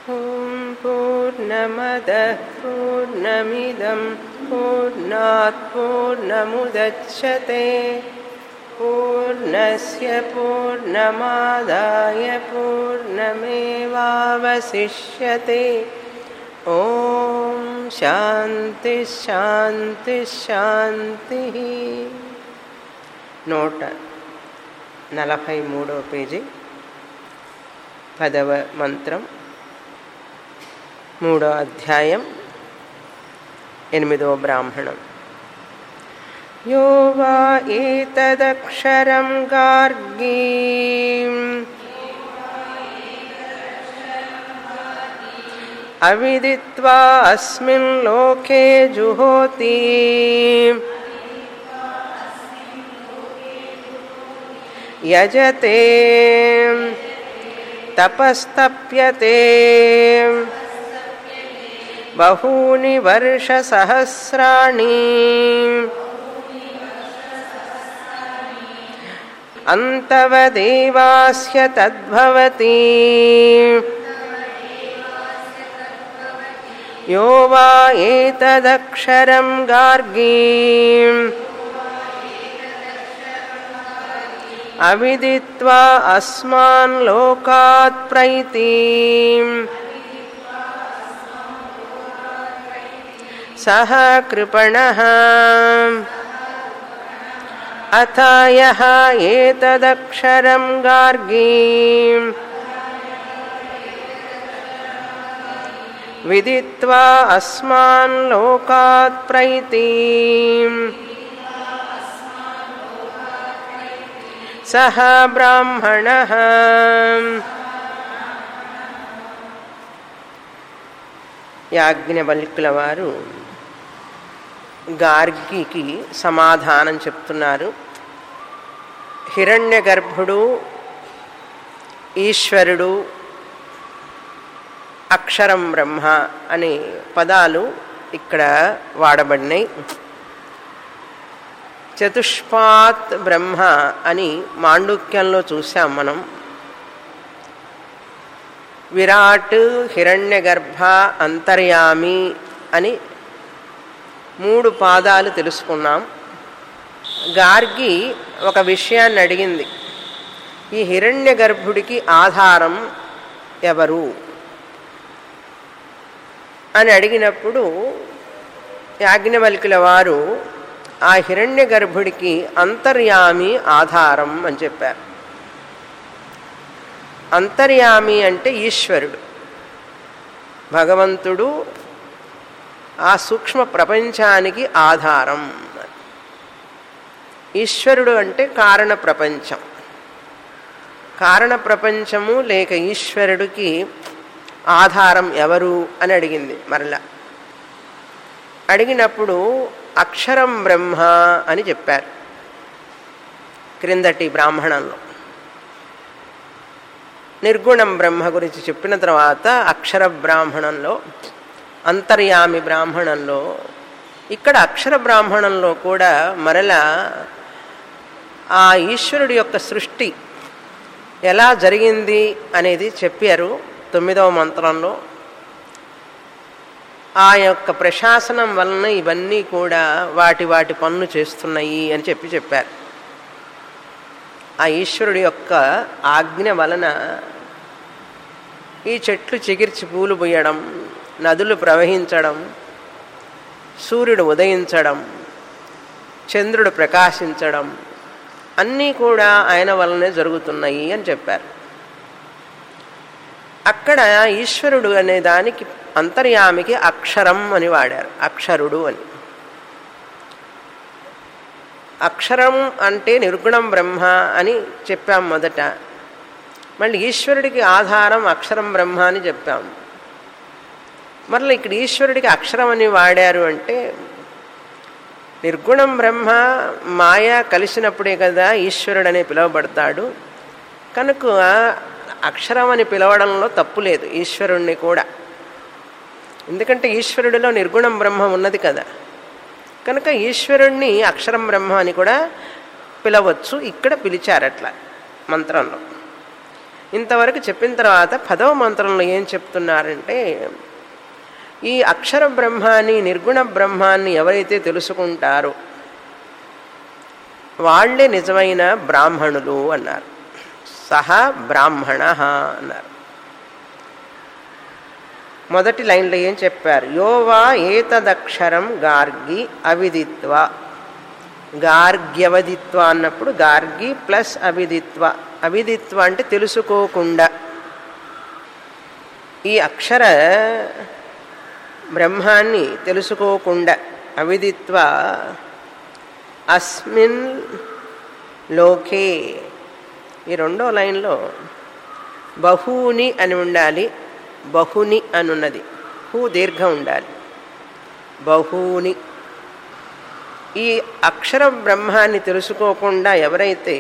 ॐ पूर्णमदः पूर्णमिदं पूर्णात् पूर्णमुदच्छते पूर्णस्य पूर्णमादाय पूर्णमेवावशिष्यते ॐ शान्तिः शान्तिः शान्तिः నూట నలభై మూడవ పేజీ పదవ మంత్రం మూడో అధ్యాయం ఎనిమిదవ బ్రాహ్మణం యో వా ఏతదక్షరం గార్గీ అవిదిత్వా అస్మిన్ లోకే జుహోతి యజతే తపస్తప్యతే బహూని వర్షసహస్రాణి అంతవదేవాస్య తద్భవతి యో వా ఏతదక్షరం గార్గీ అవిదిత్వా అస్మాన్ లోకాత్ ప్రైతి సహ కృపణ అథ యః ఏతదక్షరం గార్గీ విదిత్వా అస్మాన్ లోకాత్ ప్రైతి సహ బ్రాహ్మణ యాజ్ఞవల్కుల వారు గార్గికి సమాధానం చెప్తున్నారు హిరణ్య గర్భుడు ఈశ్వరుడు అక్షరం బ్రహ్మ అనే పదాలు ఇక్కడ వాడబడినాయి చతుష్పాత్ బ్రహ్మ అని మాండుక్యంలో చూసాం మనం విరాట్ హిరణ్యగర్భ అంతర్యామి అని మూడు పాదాలు తెలుసుకున్నాం గార్గి ఒక విషయాన్ని అడిగింది ఈ హిరణ్య గర్భుడికి ఆధారం ఎవరు అని అడిగినప్పుడు యాజ్ఞవల్కుల వారు ఆ హిరణ్య గర్భుడికి అంతర్యామి ఆధారం అని చెప్పారు అంతర్యామి అంటే ఈశ్వరుడు భగవంతుడు ఆ సూక్ష్మ ప్రపంచానికి ఆధారం ఈశ్వరుడు అంటే కారణ ప్రపంచం కారణ ప్రపంచము లేక ఈశ్వరుడికి ఆధారం ఎవరు అని అడిగింది మరలా అడిగినప్పుడు అక్షరం బ్రహ్మ అని చెప్పారు క్రిందటి బ్రాహ్మణంలో నిర్గుణం బ్రహ్మ గురించి చెప్పిన తర్వాత అక్షర బ్రాహ్మణంలో అంతర్యామి బ్రాహ్మణంలో ఇక్కడ అక్షర బ్రాహ్మణంలో కూడా మరలా ఆ ఈశ్వరుడి యొక్క సృష్టి ఎలా జరిగింది అనేది చెప్పారు తొమ్మిదవ మంత్రంలో ఆ యొక్క ప్రశాసనం వలన ఇవన్నీ కూడా వాటి వాటి పనులు చేస్తున్నాయి అని చెప్పి చెప్పారు ఆ ఈశ్వరుడి యొక్క ఆజ్ఞ వలన ఈ చెట్లు చిగిర్చి పూలు పోయడం నదులు ప్రవహించడం సూర్యుడు ఉదయించడం చంద్రుడు ప్రకాశించడం అన్నీ కూడా ఆయన వలనే జరుగుతున్నాయి అని చెప్పారు అక్కడ ఈశ్వరుడు అనే దానికి అంతర్యామికి అక్షరం అని వాడారు అక్షరుడు అని అక్షరం అంటే నిర్గుణం బ్రహ్మ అని చెప్పాం మొదట మళ్ళీ ఈశ్వరుడికి ఆధారం అక్షరం బ్రహ్మ అని చెప్పాం మరలా ఇక్కడ ఈశ్వరుడికి అక్షరం అని వాడారు అంటే నిర్గుణం బ్రహ్మ మాయ కలిసినప్పుడే కదా ఈశ్వరుడు అని పిలువబడతాడు కనుక అక్షరం అని పిలవడంలో తప్పు లేదు ఈశ్వరుణ్ణి కూడా ఎందుకంటే ఈశ్వరుడిలో నిర్గుణం బ్రహ్మ ఉన్నది కదా కనుక ఈశ్వరుణ్ణి అక్షరం బ్రహ్మ అని కూడా పిలవచ్చు ఇక్కడ పిలిచారు అట్లా మంత్రంలో ఇంతవరకు చెప్పిన తర్వాత పదవ మంత్రంలో ఏం చెప్తున్నారంటే ఈ అక్షర బ్రహ్మాన్ని నిర్గుణ బ్రహ్మాన్ని ఎవరైతే తెలుసుకుంటారో వాళ్లే నిజమైన బ్రాహ్మణులు అన్నారు సహ బ్రాహ్మణ అన్నారు మొదటి లైన్లో ఏం చెప్పారు యోవా ఏతదక్షరం గార్గి అవిదిత్వ గార్గ్యవదిత్వ అన్నప్పుడు గార్గి ప్లస్ అవిదిత్వ అవిదిత్వ అంటే తెలుసుకోకుండా ఈ అక్షర బ్రహ్మాన్ని తెలుసుకోకుండా అవిదిత్వ అస్మిన్ లోకే ఈ రెండో లైన్లో బహూని అని ఉండాలి బహుని అని ఉన్నది హూ దీర్ఘం ఉండాలి బహూని ఈ అక్షర బ్రహ్మాన్ని తెలుసుకోకుండా ఎవరైతే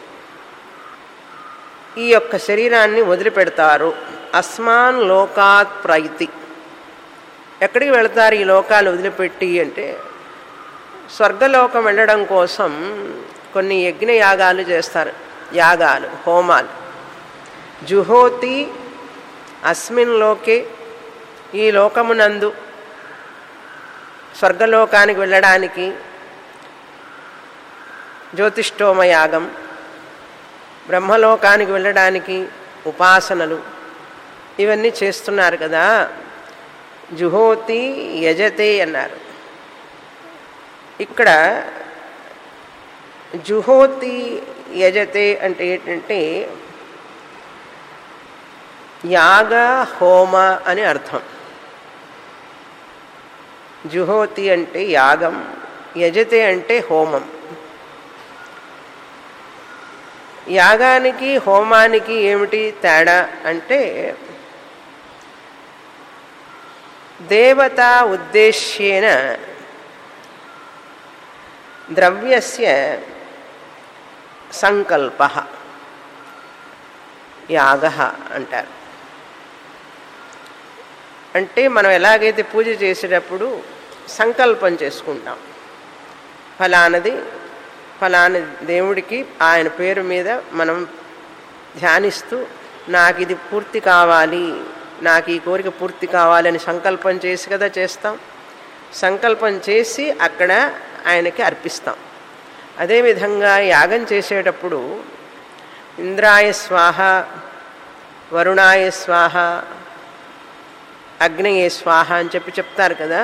ఈ యొక్క శరీరాన్ని వదిలిపెడతారో అస్మాన్ లోకాత్ ప్రైతి ఎక్కడికి వెళతారు ఈ లోకాలు వదిలిపెట్టి అంటే స్వర్గలోకం వెళ్ళడం కోసం కొన్ని యజ్ఞ యాగాలు చేస్తారు యాగాలు హోమాలు జుహోతి అస్మిన్ లోకే ఈ లోకమునందు స్వర్గలోకానికి వెళ్ళడానికి జ్యోతిష్టోమ యాగం బ్రహ్మలోకానికి వెళ్ళడానికి ఉపాసనలు ఇవన్నీ చేస్తున్నారు కదా జుహోతి యజతే అన్నారు ఇక్కడ జుహోతి యజతే అంటే ఏంటంటే యాగ హోమ అని అర్థం జుహోతి అంటే యాగం యజతే అంటే హోమం యాగానికి హోమానికి ఏమిటి తేడా అంటే దేవతా ఉద్దేశ్యేన ద్రవ్యస్య సంకల్ప యాగ అంటారు అంటే మనం ఎలాగైతే పూజ చేసేటప్పుడు సంకల్పం చేసుకుంటాం ఫలానది ఫలాని దేవుడికి ఆయన పేరు మీద మనం ధ్యానిస్తూ నాకు ఇది పూర్తి కావాలి నాకు ఈ కోరిక పూర్తి కావాలని సంకల్పం చేసి కదా చేస్తాం సంకల్పం చేసి అక్కడ ఆయనకి అర్పిస్తాం అదేవిధంగా యాగం చేసేటప్పుడు ఇంద్రాయ స్వాహ వరుణాయ స్వాహ అగ్నయే స్వాహ అని చెప్పి చెప్తారు కదా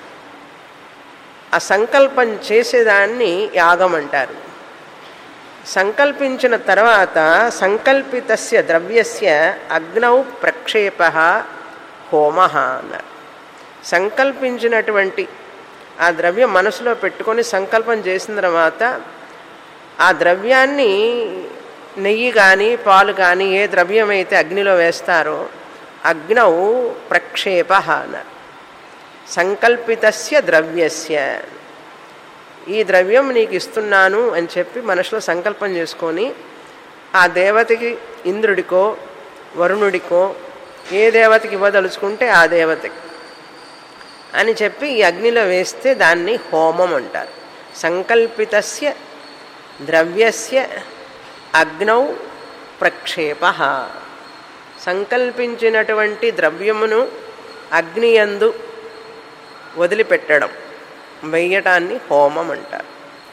ఆ సంకల్పం చేసేదాన్ని యాగం అంటారు సంకల్పించిన తర్వాత సంకల్పితస్య ద్రవ్యస్య అగ్నౌ ప్రక్షేప హోమ అన్నారు సంకల్పించినటువంటి ఆ ద్రవ్యం మనసులో పెట్టుకొని సంకల్పం చేసిన తర్వాత ఆ ద్రవ్యాన్ని నెయ్యి కానీ పాలు కానీ ఏ ద్రవ్యం అయితే అగ్నిలో వేస్తారో అగ్నౌ ప్రక్షేప అన్నారు సంకల్పితస్య ద్రవ్యస్య ఈ ద్రవ్యం నీకు ఇస్తున్నాను అని చెప్పి మనసులో సంకల్పం చేసుకొని ఆ దేవతకి ఇంద్రుడికో వరుణుడికో ఏ దేవతకి ఇవ్వదలుచుకుంటే ఆ దేవతకి అని చెప్పి ఈ అగ్నిలో వేస్తే దాన్ని హోమం అంటారు సంకల్పితస్య ద్రవ్యస్య అగ్నౌ ప్రక్షేప సంకల్పించినటువంటి ద్రవ్యమును అగ్నియందు వదిలిపెట్టడం వెయ్యటాన్ని హోమం అంటారు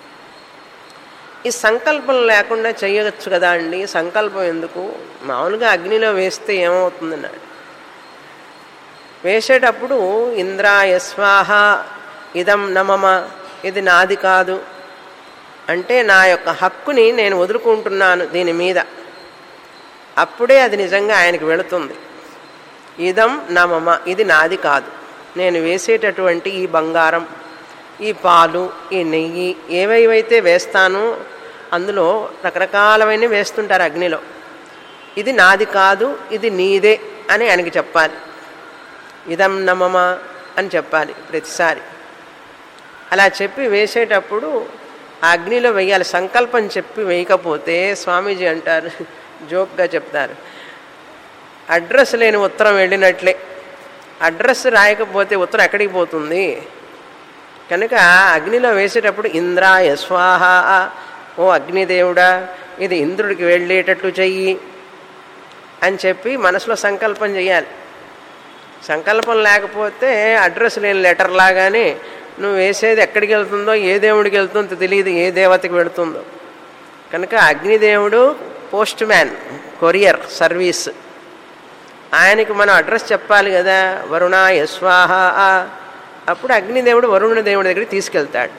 ఈ సంకల్పం లేకుండా చేయవచ్చు కదా అండి సంకల్పం ఎందుకు మామూలుగా అగ్నిలో వేస్తే ఏమవుతుందన్నాడు వేసేటప్పుడు ఇంద్రాయ స్వాహ ఇదం నమమ ఇది నాది కాదు అంటే నా యొక్క హక్కుని నేను వదులుకుంటున్నాను దీని మీద అప్పుడే అది నిజంగా ఆయనకు వెళుతుంది ఇదం నమమ ఇది నాది కాదు నేను వేసేటటువంటి ఈ బంగారం ఈ పాలు ఈ నెయ్యి ఏవేవైతే వేస్తానో అందులో రకరకాలమైన వేస్తుంటారు అగ్నిలో ఇది నాది కాదు ఇది నీదే అని ఆయనకి చెప్పాలి ఇదం నమమ అని చెప్పాలి ప్రతిసారి అలా చెప్పి వేసేటప్పుడు ఆ అగ్నిలో వేయాలి సంకల్పం చెప్పి వేయకపోతే స్వామీజీ అంటారు జోక్గా చెప్తారు అడ్రస్ లేని ఉత్తరం వెళ్ళినట్లే అడ్రస్ రాయకపోతే ఉత్తరం ఎక్కడికి పోతుంది కనుక అగ్నిలో వేసేటప్పుడు ఇంద్రాయ స్వాహ ఓ అగ్నిదేవుడా ఇది ఇంద్రుడికి వెళ్ళేటట్లు చెయ్యి అని చెప్పి మనసులో సంకల్పం చేయాలి సంకల్పం లేకపోతే అడ్రస్ లేని లెటర్ లాగానే నువ్వు వేసేది ఎక్కడికి వెళ్తుందో ఏ దేవుడికి వెళ్తుందో తెలియదు ఏ దేవతకి వెళుతుందో కనుక అగ్నిదేవుడు పోస్ట్ మ్యాన్ కొరియర్ సర్వీస్ ఆయనకి మనం అడ్రస్ చెప్పాలి కదా వరుణాయ స్వాహ అప్పుడు అగ్నిదేవుడు వరుణ దేవుడి దగ్గరికి తీసుకెళ్తాడు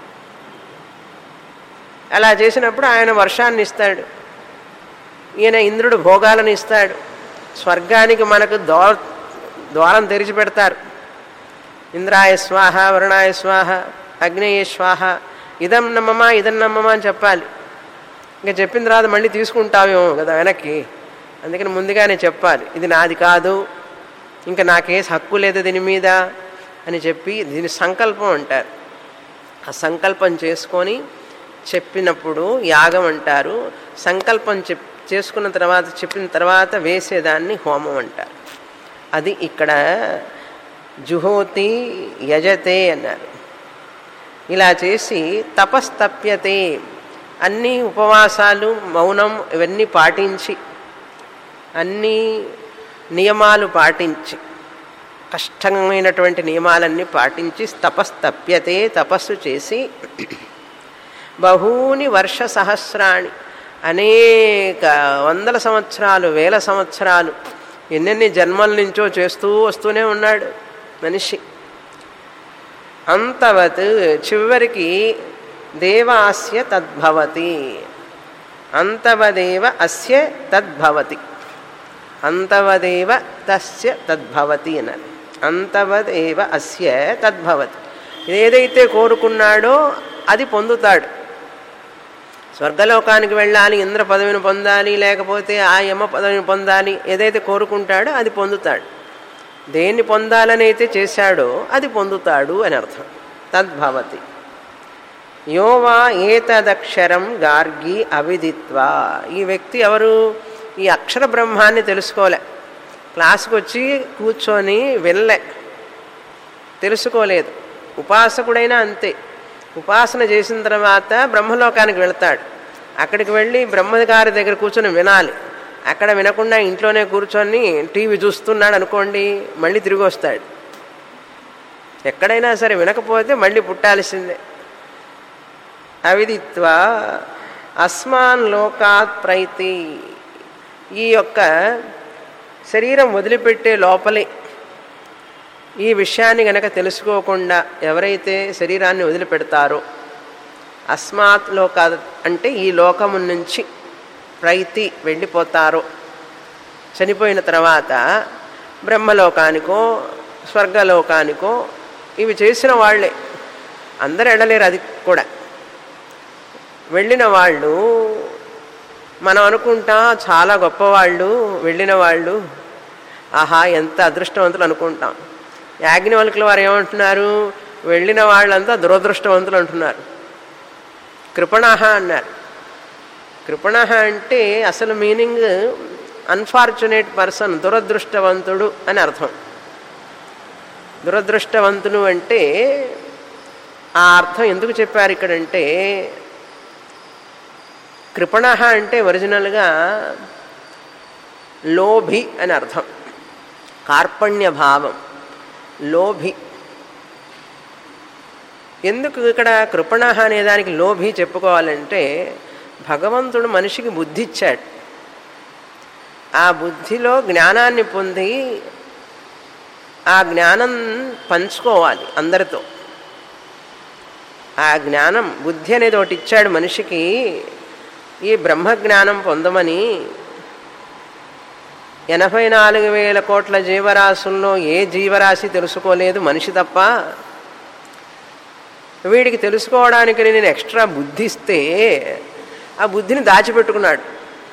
అలా చేసినప్పుడు ఆయన వర్షాన్ని ఇస్తాడు ఈయన ఇంద్రుడు భోగాలను ఇస్తాడు స్వర్గానికి మనకు ద్వా ద్వారం తెరిచి పెడతారు ఇంద్రాయ స్వాహ వరుణాయ స్వాహ అగ్నేయ స్వాహ ఇదం నమ్మమా ఇదం నమ్మమా అని చెప్పాలి ఇంకా చెప్పిన తర్వాత మళ్ళీ తీసుకుంటావేమో కదా వెనక్కి అందుకని ముందుగానే చెప్పాలి ఇది నాది కాదు ఇంకా నాకేం హక్కు లేదు దీని మీద అని చెప్పి దీని సంకల్పం అంటారు ఆ సంకల్పం చేసుకొని చెప్పినప్పుడు యాగం అంటారు సంకల్పం చెప్ చేసుకున్న తర్వాత చెప్పిన తర్వాత వేసేదాన్ని హోమం అంటారు అది ఇక్కడ జుహోతి యజతే అన్నారు ఇలా చేసి తపస్తప్యతే అన్ని ఉపవాసాలు మౌనం ఇవన్నీ పాటించి అన్ని నియమాలు పాటించి కష్టమైనటువంటి నియమాలన్నీ పాటించి తపస్తప్యతే తపస్సు చేసి బహూని వర్ష సహస్రాణి అనేక వందల సంవత్సరాలు వేల సంవత్సరాలు ఎన్నెన్ని జన్మల నుంచో చేస్తూ వస్తూనే ఉన్నాడు మనిషి అంతవత్ చివరికి దేవాస్య తద్భవతి అంతవదేవ అస్య తద్భవతి అంతవదేవ తస్య తద్భవతి అన్నారు అంతవదేవ అస్య తద్భవతి ఏదైతే కోరుకున్నాడో అది పొందుతాడు స్వర్గలోకానికి వెళ్ళాలి ఇంద్ర పదవిని పొందాలి లేకపోతే ఆ యమ పదవిని పొందాలి ఏదైతే కోరుకుంటాడో అది పొందుతాడు దేన్ని పొందాలని అయితే చేశాడో అది పొందుతాడు అని అర్థం తద్భవతి యోవా ఏతదక్షరం గార్గి అవిదిత్వా ఈ వ్యక్తి ఎవరు ఈ అక్షర బ్రహ్మాన్ని తెలుసుకోలే క్లాస్కి వచ్చి కూర్చొని వెళ్ళలే తెలుసుకోలేదు ఉపాసకుడైనా అంతే ఉపాసన చేసిన తర్వాత బ్రహ్మలోకానికి వెళ్తాడు అక్కడికి వెళ్ళి బ్రహ్మగారి దగ్గర కూర్చొని వినాలి అక్కడ వినకుండా ఇంట్లోనే కూర్చొని టీవీ చూస్తున్నాడు అనుకోండి మళ్ళీ తిరిగి వస్తాడు ఎక్కడైనా సరే వినకపోతే మళ్ళీ పుట్టాల్సిందే అవిదిత్వ అస్మాన్ లోకాత్ ప్రైతి ఈ యొక్క శరీరం వదిలిపెట్టే లోపలే ఈ విషయాన్ని గనక తెలుసుకోకుండా ఎవరైతే శరీరాన్ని వదిలిపెడతారో అస్మాత్ లోక అంటే ఈ లోకము నుంచి ప్రైతి వెళ్ళిపోతారో చనిపోయిన తర్వాత బ్రహ్మలోకానికో స్వర్గలోకానికో ఇవి చేసిన వాళ్ళే అందరు వెళ్ళలేరు అది కూడా వెళ్ళిన వాళ్ళు మనం అనుకుంటా చాలా గొప్పవాళ్ళు వెళ్ళిన వాళ్ళు ఆహా ఎంత అదృష్టవంతులు అనుకుంటాం యాజ్ఞవల్కుల వారు ఏమంటున్నారు వెళ్ళిన వాళ్ళంతా దురదృష్టవంతులు అంటున్నారు కృపణహ అన్నారు కృపణహ అంటే అసలు మీనింగ్ అన్ఫార్చునేట్ పర్సన్ దురదృష్టవంతుడు అని అర్థం దురదృష్టవంతుడు అంటే ఆ అర్థం ఎందుకు చెప్పారు ఇక్కడంటే కృపణ అంటే ఒరిజినల్గా లోభి అని అర్థం కార్పణ్య భావం లోభి ఎందుకు ఇక్కడ కృపణ అనే దానికి లోభి చెప్పుకోవాలంటే భగవంతుడు మనిషికి బుద్ధి ఇచ్చాడు ఆ బుద్ధిలో జ్ఞానాన్ని పొంది ఆ జ్ఞానం పంచుకోవాలి అందరితో ఆ జ్ఞానం బుద్ధి అనేది ఒకటి ఇచ్చాడు మనిషికి ఈ బ్రహ్మజ్ఞానం పొందమని ఎనభై నాలుగు వేల కోట్ల జీవరాశుల్లో ఏ జీవరాశి తెలుసుకోలేదు మనిషి తప్ప వీడికి తెలుసుకోవడానికి నేను ఎక్స్ట్రా బుద్ధి ఇస్తే ఆ బుద్ధిని దాచిపెట్టుకున్నాడు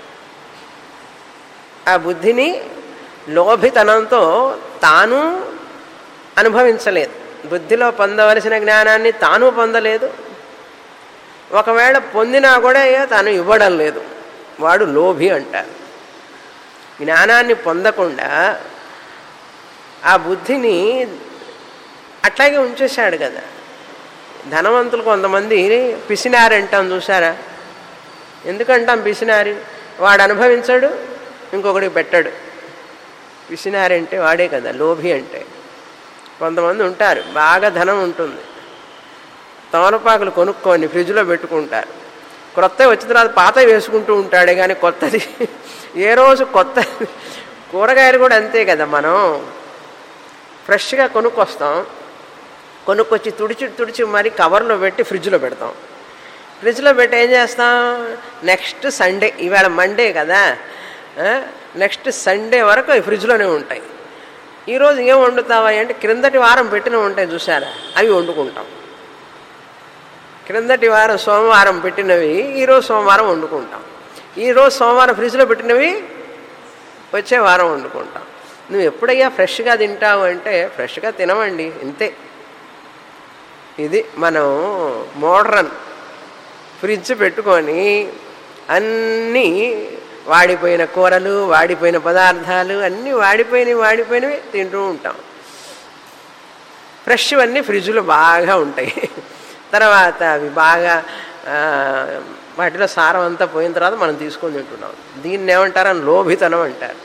ఆ బుద్ధిని లోభితనంతో తాను అనుభవించలేదు బుద్ధిలో పొందవలసిన జ్ఞానాన్ని తాను పొందలేదు ఒకవేళ పొందినా కూడా తాను ఇవ్వడం లేదు వాడు లోభి అంటారు జ్ఞానాన్ని పొందకుండా ఆ బుద్ధిని అట్లాగే ఉంచేశాడు కదా ధనవంతులు కొంతమంది పిసినారి అంటాం చూసారా ఎందుకంటాం పిసినారి వాడు అనుభవించాడు ఇంకొకడికి పెట్టాడు పిసినారంటే వాడే కదా లోభి అంటే కొంతమంది ఉంటారు బాగా ధనం ఉంటుంది తమలపాకులు కొనుక్కొని ఫ్రిడ్జ్లో పెట్టుకుంటారు క్రొత్త వచ్చిన తర్వాత పాత వేసుకుంటూ ఉంటాడే కానీ కొత్తది ఏ రోజు కొత్త కూరగాయలు కూడా అంతే కదా మనం ఫ్రెష్గా కొనుక్కొస్తాం కొనుక్కొచ్చి తుడిచి తుడిచి మరి కవర్లో పెట్టి ఫ్రిడ్జ్లో పెడతాం ఫ్రిడ్జ్లో పెట్టి ఏం చేస్తాం నెక్స్ట్ సండే ఇవాళ మండే కదా నెక్స్ట్ సండే వరకు అవి ఫ్రిడ్జ్లోనే ఉంటాయి ఈరోజు ఏం వండుతావా అంటే క్రిందటి వారం పెట్టినవి ఉంటాయి చూసారా అవి వండుకుంటాం క్రిందటి వారం సోమవారం పెట్టినవి ఈరోజు సోమవారం వండుకుంటాం ఈరోజు సోమవారం ఫ్రిడ్జ్లో పెట్టినవి వచ్చే వారం వండుకుంటాం నువ్వు ఎప్పుడయ్యా ఫ్రెష్గా తింటావు అంటే ఫ్రెష్గా తినమండి ఇంతే ఇది మనం మోడ్రన్ ఫ్రిడ్జ్ పెట్టుకొని అన్నీ వాడిపోయిన కూరలు వాడిపోయిన పదార్థాలు అన్నీ వాడిపోయినవి వాడిపోయినవి తింటూ ఉంటాం ఫ్రెష్ అన్నీ ఫ్రిడ్జ్లో బాగా ఉంటాయి తర్వాత అవి బాగా వాటిలో సారం అంతా పోయిన తర్వాత మనం తీసుకొని తింటున్నాం దీన్ని ఏమంటారని లోభితనం అంటారు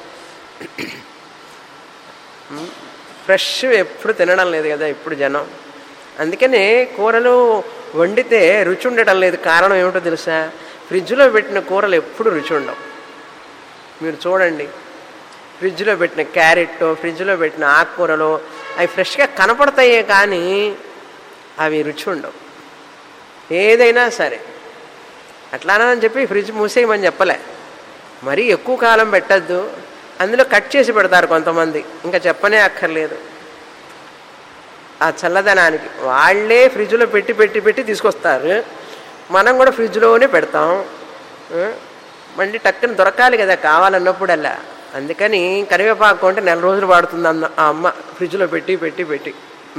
ఫ్రెష్ ఎప్పుడు తినడం లేదు కదా ఇప్పుడు జనం అందుకనే కూరలు వండితే రుచి ఉండటం లేదు కారణం ఏమిటో తెలుసా ఫ్రిడ్జ్లో పెట్టిన కూరలు ఎప్పుడు రుచి ఉండవు మీరు చూడండి ఫ్రిడ్జ్లో పెట్టిన క్యారెట్ ఫ్రిడ్జ్లో పెట్టిన ఆకుకూరలు అవి ఫ్రెష్గా కనపడతాయే కానీ అవి రుచి ఉండవు ఏదైనా సరే అట్లానని చెప్పి ఫ్రిడ్జ్ మూసేయమని చెప్పలే మరీ ఎక్కువ కాలం పెట్టద్దు అందులో కట్ చేసి పెడతారు కొంతమంది ఇంకా చెప్పనే అక్కర్లేదు ఆ చల్లదనానికి వాళ్ళే ఫ్రిడ్జ్లో పెట్టి పెట్టి పెట్టి తీసుకొస్తారు మనం కూడా ఫ్రిడ్జ్లోనే పెడతాం మళ్ళీ టక్కున దొరకాలి కదా కావాలన్నప్పుడల్లా అందుకని కరివేపాకు అంటే నెల రోజులు వాడుతుంది అన్న ఆ అమ్మ ఫ్రిడ్జ్లో పెట్టి పెట్టి పెట్టి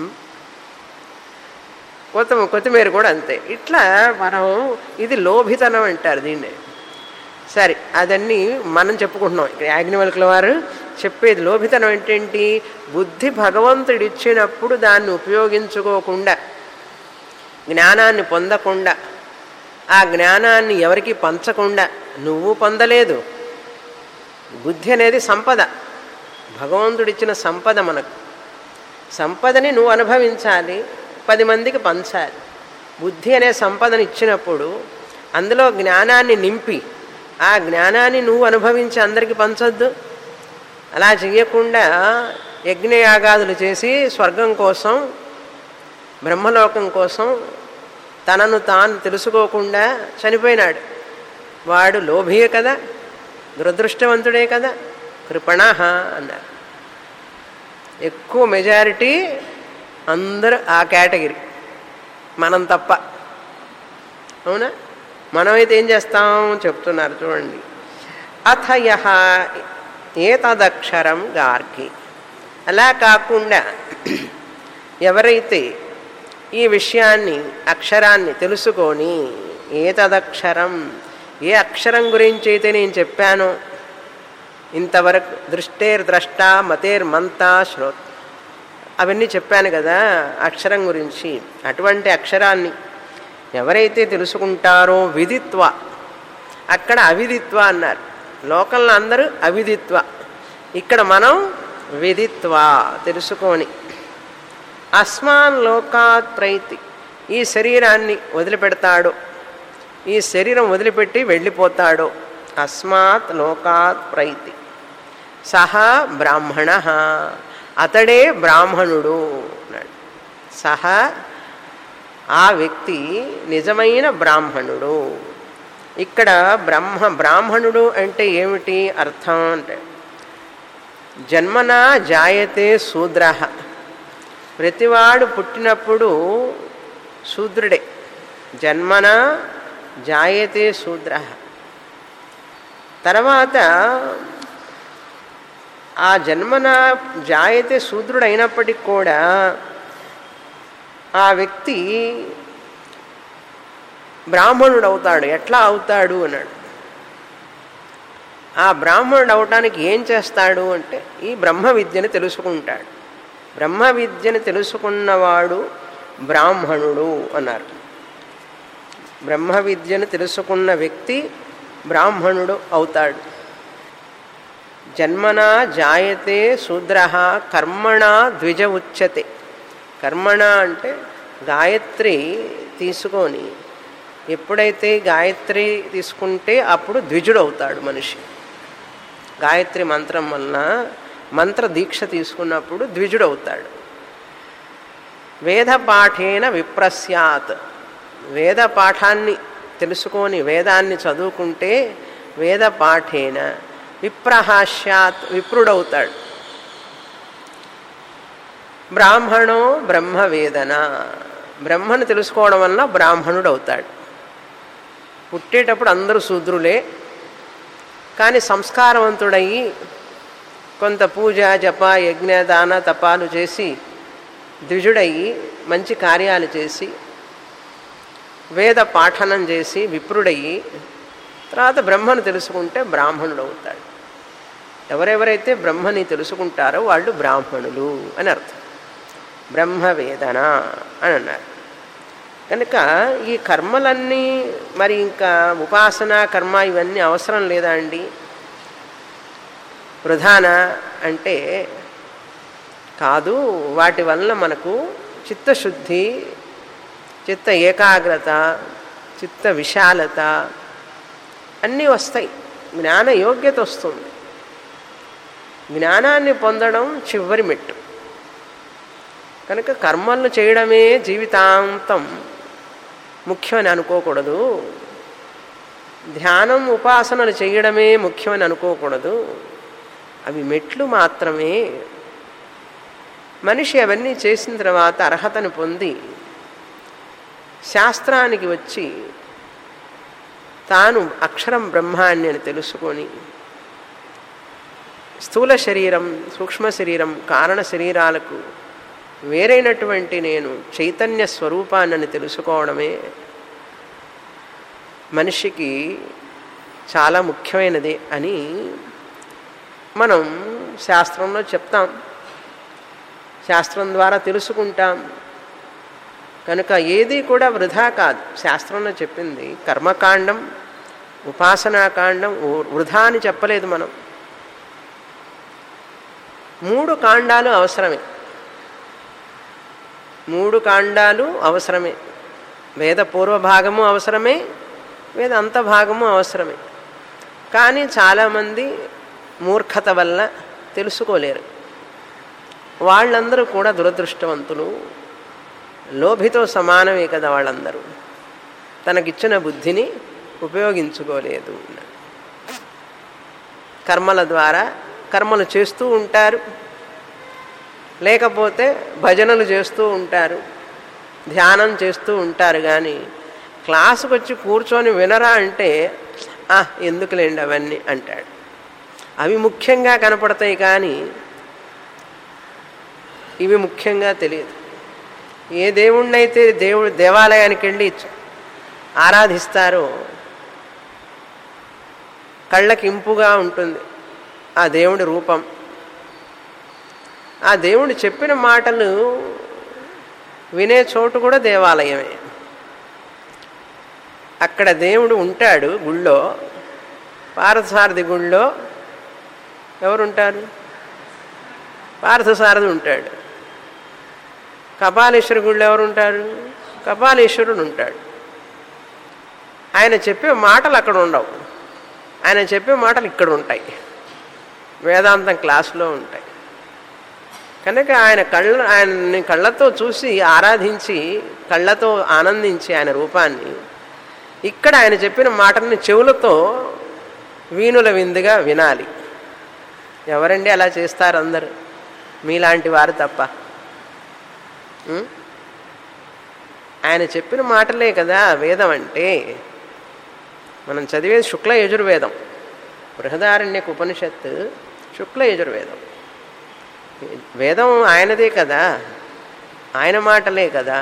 కొత్త కొత్తిమీర కూడా అంతే ఇట్లా మనం ఇది లోభితనం అంటారు దీన్ని సరే అదన్నీ మనం చెప్పుకుంటున్నాం యాజ్ఞవల్కుల వారు చెప్పేది లోభితనం ఏంటేంటి బుద్ధి భగవంతుడు ఇచ్చినప్పుడు దాన్ని ఉపయోగించుకోకుండా జ్ఞానాన్ని పొందకుండా ఆ జ్ఞానాన్ని ఎవరికి పంచకుండా నువ్వు పొందలేదు బుద్ధి అనేది సంపద భగవంతుడిచ్చిన సంపద మనకు సంపదని నువ్వు అనుభవించాలి పది మందికి పంచాలి బుద్ధి అనే సంపదను ఇచ్చినప్పుడు అందులో జ్ఞానాన్ని నింపి ఆ జ్ఞానాన్ని నువ్వు అనుభవించి అందరికీ పంచొద్దు అలా చేయకుండా యజ్ఞయాగాదులు చేసి స్వర్గం కోసం బ్రహ్మలోకం కోసం తనను తాను తెలుసుకోకుండా చనిపోయినాడు వాడు లోభియే కదా దురదృష్టవంతుడే కదా కృపణ అన్నారు ఎక్కువ మెజారిటీ అందరూ ఆ కేటగిరీ మనం తప్ప అవునా మనమైతే ఏం చేస్తాం చెప్తున్నారు చూడండి అథయ ఏతదక్షరం గార్గి అలా కాకుండా ఎవరైతే ఈ విషయాన్ని అక్షరాన్ని తెలుసుకొని ఏతదక్షరం ఏ అక్షరం గురించి అయితే నేను చెప్పానో ఇంతవరకు దృష్టేర్ ద్రష్ట మతేర్ మంత శ్రోత్ అవన్నీ చెప్పాను కదా అక్షరం గురించి అటువంటి అక్షరాన్ని ఎవరైతే తెలుసుకుంటారో విదిత్వ అక్కడ అవిదిత్వ అన్నారు లోకంలో అందరూ అవిదిత్వ ఇక్కడ మనం విదిత్వ తెలుసుకొని అస్మాన్ లోకాత్ ప్రైతి ఈ శరీరాన్ని వదిలిపెడతాడు ఈ శరీరం వదిలిపెట్టి వెళ్ళిపోతాడు అస్మాత్ లోకాత్ ప్రైతి సహా బ్రాహ్మణ అతడే బ్రాహ్మణుడు అన్నాడు సహా ఆ వ్యక్తి నిజమైన బ్రాహ్మణుడు ఇక్కడ బ్రహ్మ బ్రాహ్మణుడు అంటే ఏమిటి అర్థం అంటే జన్మనా జాయతే శూద్ర ప్రతివాడు పుట్టినప్పుడు శూద్రుడే జన్మన జాయతే శూద్ర తర్వాత ఆ జన్మన జాయతే శూద్రుడు అయినప్పటికి కూడా ఆ వ్యక్తి బ్రాహ్మణుడు అవుతాడు ఎట్లా అవుతాడు అన్నాడు ఆ బ్రాహ్మణుడు అవటానికి ఏం చేస్తాడు అంటే ఈ బ్రహ్మ విద్యను తెలుసుకుంటాడు బ్రహ్మ విద్యను తెలుసుకున్నవాడు బ్రాహ్మణుడు అన్నారు బ్రహ్మ విద్యను తెలుసుకున్న వ్యక్తి బ్రాహ్మణుడు అవుతాడు జన్మనా జాయతే శూద్ర కర్మణ ద్విజ ఉచ్యతే కర్మణ అంటే గాయత్రి తీసుకొని ఎప్పుడైతే గాయత్రి తీసుకుంటే అప్పుడు ద్విజుడు అవుతాడు మనిషి గాయత్రి మంత్రం వలన మంత్ర దీక్ష తీసుకున్నప్పుడు ద్విజుడు అవుతాడు వేద పాఠేన విప్రస్యాత్ వేద పాఠాన్ని తెలుసుకొని వేదాన్ని చదువుకుంటే వేద పాఠేన విప్రహాస్యాత్ విప్రుడవుతాడు బ్రాహ్మణో బ్రహ్మవేదన బ్రహ్మను తెలుసుకోవడం వల్ల బ్రాహ్మణుడు అవుతాడు పుట్టేటప్పుడు అందరూ శూద్రులే కానీ సంస్కారవంతుడయి కొంత పూజ జప యజ్ఞ దాన తపాలు చేసి ద్విజుడయ్యి మంచి కార్యాలు చేసి వేద పాఠనం చేసి విప్రుడయ్యి తర్వాత బ్రహ్మను తెలుసుకుంటే బ్రాహ్మణుడు అవుతాడు ఎవరెవరైతే బ్రహ్మని తెలుసుకుంటారో వాళ్ళు బ్రాహ్మణులు అని అర్థం బ్రహ్మవేదన అని అన్నారు కనుక ఈ కర్మలన్నీ మరి ఇంకా ఉపాసన కర్మ ఇవన్నీ అవసరం లేదా అండి ప్రధాన అంటే కాదు వాటి వల్ల మనకు చిత్తశుద్ధి చిత్త ఏకాగ్రత చిత్త విశాలత అన్నీ వస్తాయి జ్ఞాన యోగ్యత వస్తుంది జ్ఞానాన్ని పొందడం చివరి మెట్టు కనుక కర్మలను చేయడమే జీవితాంతం ముఖ్యమని అనుకోకూడదు ధ్యానం ఉపాసనలు చేయడమే ముఖ్యమని అనుకోకూడదు అవి మెట్లు మాత్రమే మనిషి అవన్నీ చేసిన తర్వాత అర్హతను పొంది శాస్త్రానికి వచ్చి తాను అక్షరం బ్రహ్మాన్ని అని తెలుసుకొని స్థూల శరీరం సూక్ష్మ శరీరం కారణ శరీరాలకు వేరైనటువంటి నేను చైతన్య స్వరూపాన్ని తెలుసుకోవడమే మనిషికి చాలా ముఖ్యమైనది అని మనం శాస్త్రంలో చెప్తాం శాస్త్రం ద్వారా తెలుసుకుంటాం కనుక ఏది కూడా వృధా కాదు శాస్త్రంలో చెప్పింది కర్మకాండం ఉపాసనాకాండం వృధా అని చెప్పలేదు మనం మూడు కాండాలు అవసరమే మూడు కాండాలు అవసరమే వేద పూర్వభాగము అవసరమే వేద అంతభాగము అవసరమే కానీ చాలామంది మూర్ఖత వల్ల తెలుసుకోలేరు వాళ్ళందరూ కూడా దురదృష్టవంతులు లోభితో సమానమే కదా వాళ్ళందరూ తనకిచ్చిన బుద్ధిని ఉపయోగించుకోలేదు కర్మల ద్వారా కర్మలు చేస్తూ ఉంటారు లేకపోతే భజనలు చేస్తూ ఉంటారు ధ్యానం చేస్తూ ఉంటారు కానీ క్లాసుకు వచ్చి కూర్చొని వినరా అంటే ఎందుకులేండి అవన్నీ అంటాడు అవి ముఖ్యంగా కనపడతాయి కానీ ఇవి ముఖ్యంగా తెలియదు ఏ దేవుణ్ణైతే దేవుడు దేవాలయానికి వెళ్ళి ఆరాధిస్తారో కళ్ళకి ఇంపుగా ఉంటుంది ఆ దేవుడి రూపం ఆ దేవుడు చెప్పిన మాటలు వినే చోటు కూడా దేవాలయమే అక్కడ దేవుడు ఉంటాడు గుళ్ళో పార్థసారథి గుళ్ళో ఎవరుంటారు పార్థసారథి ఉంటాడు కపాలేశ్వర గుళ్ళు ఎవరుంటారు కపాలేశ్వరుడు ఉంటాడు ఆయన చెప్పే మాటలు అక్కడ ఉండవు ఆయన చెప్పే మాటలు ఇక్కడ ఉంటాయి వేదాంతం క్లాసులో ఉంటాయి కనుక ఆయన కళ్ళ ఆయన్ని కళ్ళతో చూసి ఆరాధించి కళ్ళతో ఆనందించి ఆయన రూపాన్ని ఇక్కడ ఆయన చెప్పిన మాటల్ని చెవులతో వీణుల విందుగా వినాలి ఎవరండి అలా చేస్తారు అందరు మీలాంటి వారు తప్ప ఉం? ఆయన చెప్పిన మాటలే కదా వేదం అంటే మనం చదివేది శుక్ల యజుర్వేదం బృహదారణ్యక ఉపనిషత్తు శుక్ల యజుర్వేదం వేదం ఆయనదే కదా ఆయన మాటలే కదా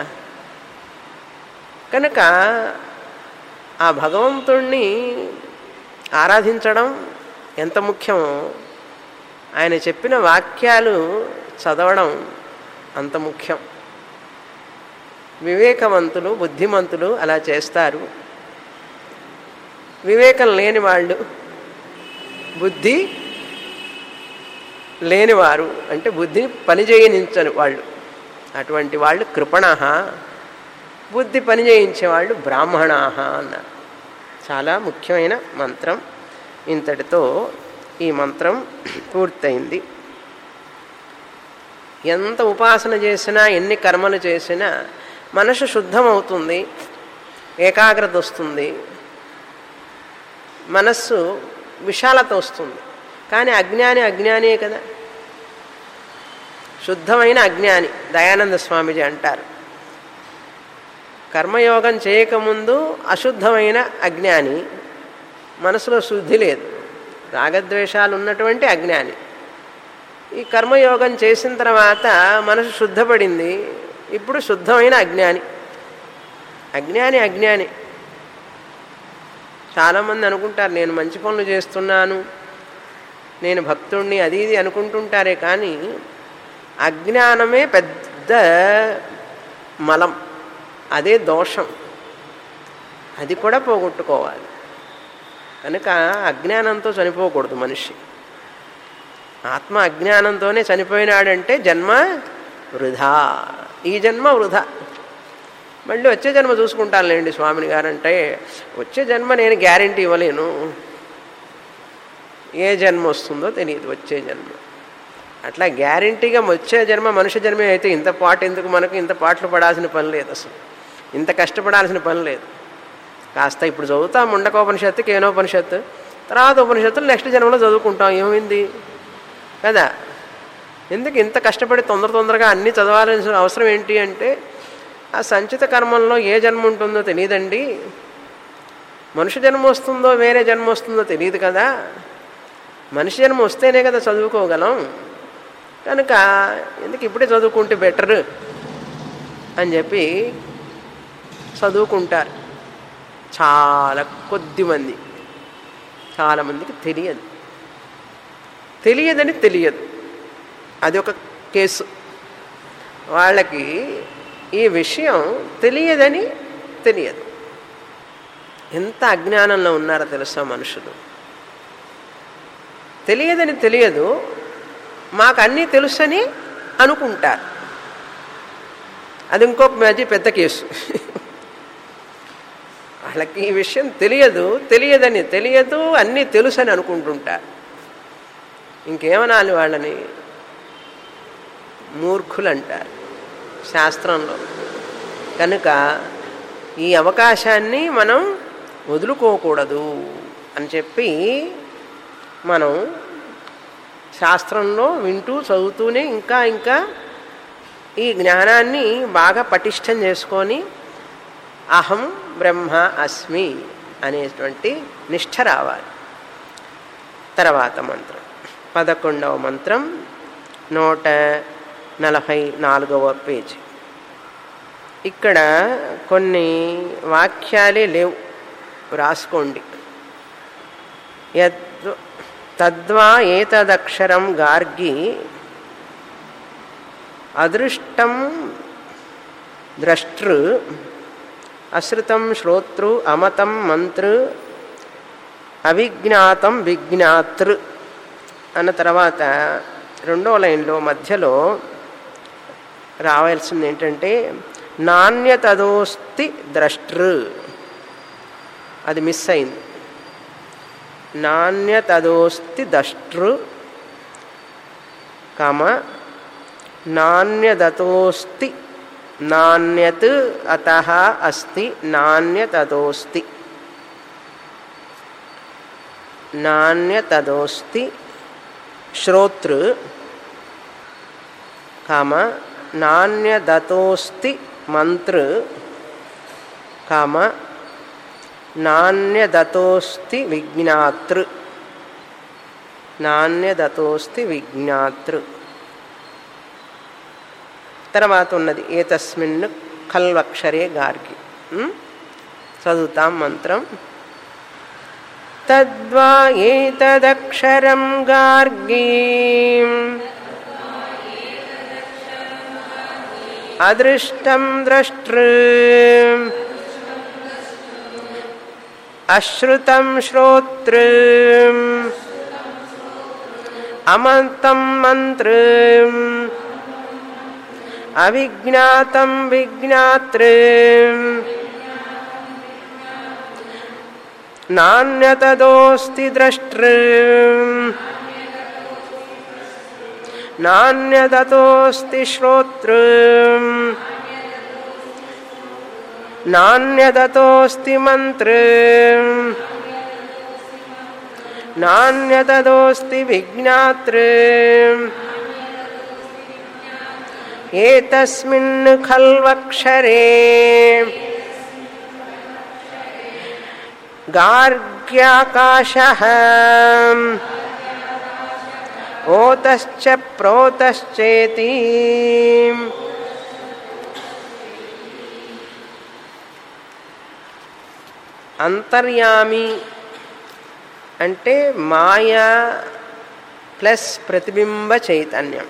కనుక ఆ భగవంతుణ్ణి ఆరాధించడం ఎంత ముఖ్యమో ఆయన చెప్పిన వాక్యాలు చదవడం అంత ముఖ్యం వివేకవంతులు బుద్ధిమంతులు అలా చేస్తారు వివేకం లేని వాళ్ళు బుద్ధి లేనివారు అంటే బుద్ధిని పనిచేయనించని వాళ్ళు అటువంటి వాళ్ళు కృపణ బుద్ధి పనిచేయించే వాళ్ళు బ్రాహ్మణా అన్నారు చాలా ముఖ్యమైన మంత్రం ఇంతటితో ఈ మంత్రం పూర్తయింది ఎంత ఉపాసన చేసినా ఎన్ని కర్మలు చేసినా మనసు శుద్ధమవుతుంది ఏకాగ్రత వస్తుంది మనస్సు విశాలత వస్తుంది కానీ అజ్ఞాని అజ్ఞానే కదా శుద్ధమైన అజ్ఞాని దయానంద స్వామిజీ అంటారు కర్మయోగం చేయకముందు అశుద్ధమైన అజ్ఞాని మనసులో శుద్ధి లేదు రాగద్వేషాలు ఉన్నటువంటి అజ్ఞాని ఈ కర్మయోగం చేసిన తర్వాత మనసు శుద్ధపడింది ఇప్పుడు శుద్ధమైన అజ్ఞాని అజ్ఞాని అజ్ఞాని చాలామంది అనుకుంటారు నేను మంచి పనులు చేస్తున్నాను నేను భక్తుణ్ణి అది ఇది అనుకుంటుంటారే కానీ అజ్ఞానమే పెద్ద మలం అదే దోషం అది కూడా పోగొట్టుకోవాలి కనుక అజ్ఞానంతో చనిపోకూడదు మనిషి ఆత్మ అజ్ఞానంతోనే చనిపోయినాడంటే జన్మ వృధా ఈ జన్మ వృధా మళ్ళీ వచ్చే జన్మ చూసుకుంటానులేండి స్వామిని గారంటే వచ్చే జన్మ నేను గ్యారంటీ ఇవ్వలేను ఏ జన్మ వస్తుందో తెలియదు వచ్చే జన్మ అట్లా గ్యారంటీగా వచ్చే జన్మ మనుష్య జన్మే అయితే ఇంత పాటు ఎందుకు మనకు ఇంత పాటలు పడాల్సిన పని లేదు అసలు ఇంత కష్టపడాల్సిన పని లేదు కాస్త ఇప్పుడు చదువుతాం ముండకోపనిషత్తు కేనోపనిషత్తు తర్వాత ఉపనిషత్తులు నెక్స్ట్ జన్మలో చదువుకుంటాం ఏమైంది కదా ఎందుకు ఇంత కష్టపడి తొందర తొందరగా అన్నీ చదవాల్సిన అవసరం ఏంటి అంటే ఆ సంచిత కర్మంలో ఏ జన్మ ఉంటుందో తెలియదండి మనుష్య జన్మ వస్తుందో వేరే జన్మ వస్తుందో తెలియదు కదా మనిషి జన్మ వస్తేనే కదా చదువుకోగలం కనుక ఎందుకు ఇప్పుడే చదువుకుంటే బెటర్ అని చెప్పి చదువుకుంటారు చాలా కొద్ది మంది చాలామందికి తెలియదు తెలియదని తెలియదు అది ఒక కేసు వాళ్ళకి ఈ విషయం తెలియదని తెలియదు ఎంత అజ్ఞానంలో ఉన్నారో తెలుసా మనుషులు తెలియదని తెలియదు మాకు అన్నీ తెలుసని అనుకుంటారు అది ఇంకో అది పెద్ద కేసు వాళ్ళకి ఈ విషయం తెలియదు తెలియదని తెలియదు అన్నీ తెలుసని అనుకుంటుంటారు ఇంకేమనాలి వాళ్ళని మూర్ఖులు అంటారు శాస్త్రంలో కనుక ఈ అవకాశాన్ని మనం వదులుకోకూడదు అని చెప్పి మనం శాస్త్రంలో వింటూ చదువుతూనే ఇంకా ఇంకా ఈ జ్ఞానాన్ని బాగా పటిష్టం చేసుకొని అహం బ్రహ్మ అస్మి అనేటువంటి నిష్ఠ రావాలి తర్వాత మంత్రం పదకొండవ మంత్రం నూట నలభై నాలుగవ పేజీ ఇక్కడ కొన్ని వాక్యాలే లేవు రాసుకోండి యద్ తద్వా ఏతదక్షరం గార్గి అదృష్టం ద్రష్టృ అశ్రుతం శ్రోతృ అమతం మంతృ అవిజ్ఞాతం విజ్ఞాతృ అన్న తర్వాత రెండో లైన్లో మధ్యలో రావాల్సింది ఏంటంటే నాణ్యతదోస్తి ద్రష్టృ అది మిస్ అయింది నాణ్యతదోస్తి దష్టృ కామ నాణ్యదతోస్తి నాణ్యత్ అత అస్తి నాణ్యతదోస్తి నాణ్యతదోస్తి శ్రోతృ కామ నాణ్యదతోస్తి మంతృ కామ నాణ్యదతోస్తి విజ్ఞాతృ నాణ్యదతోస్తి విజ్ఞాతృ తర్వాత ఉన్నది ఏతస్మిన్ ఖల్వక్షరే గార్గి చదువుతాం మంత్రం తద్వా ఏతదక్షరం గార్గీ అదృష్టం ద్రష్టృ అశ్రుతం శ్రోతృ అమంతం మంత్ర అవిజ్ఞాతం విజ్ఞాతృ నాణ్యతదోస్తి ద్రష్టృ నాణ్యదతోస్తి శ్రోతృ నాణ్యదతోస్తి మంత్ర నాణ్యతదోస్తి విజ్ఞాతృ ఏతస్మిన్ ఖల్వక్షరే గార్గ్యాకాశ ఓతశ్చ ప్రోతశ్చేతి అంతర్యామి అంటే మాయా ప్లస్ ప్రతిబింబ చైతన్యం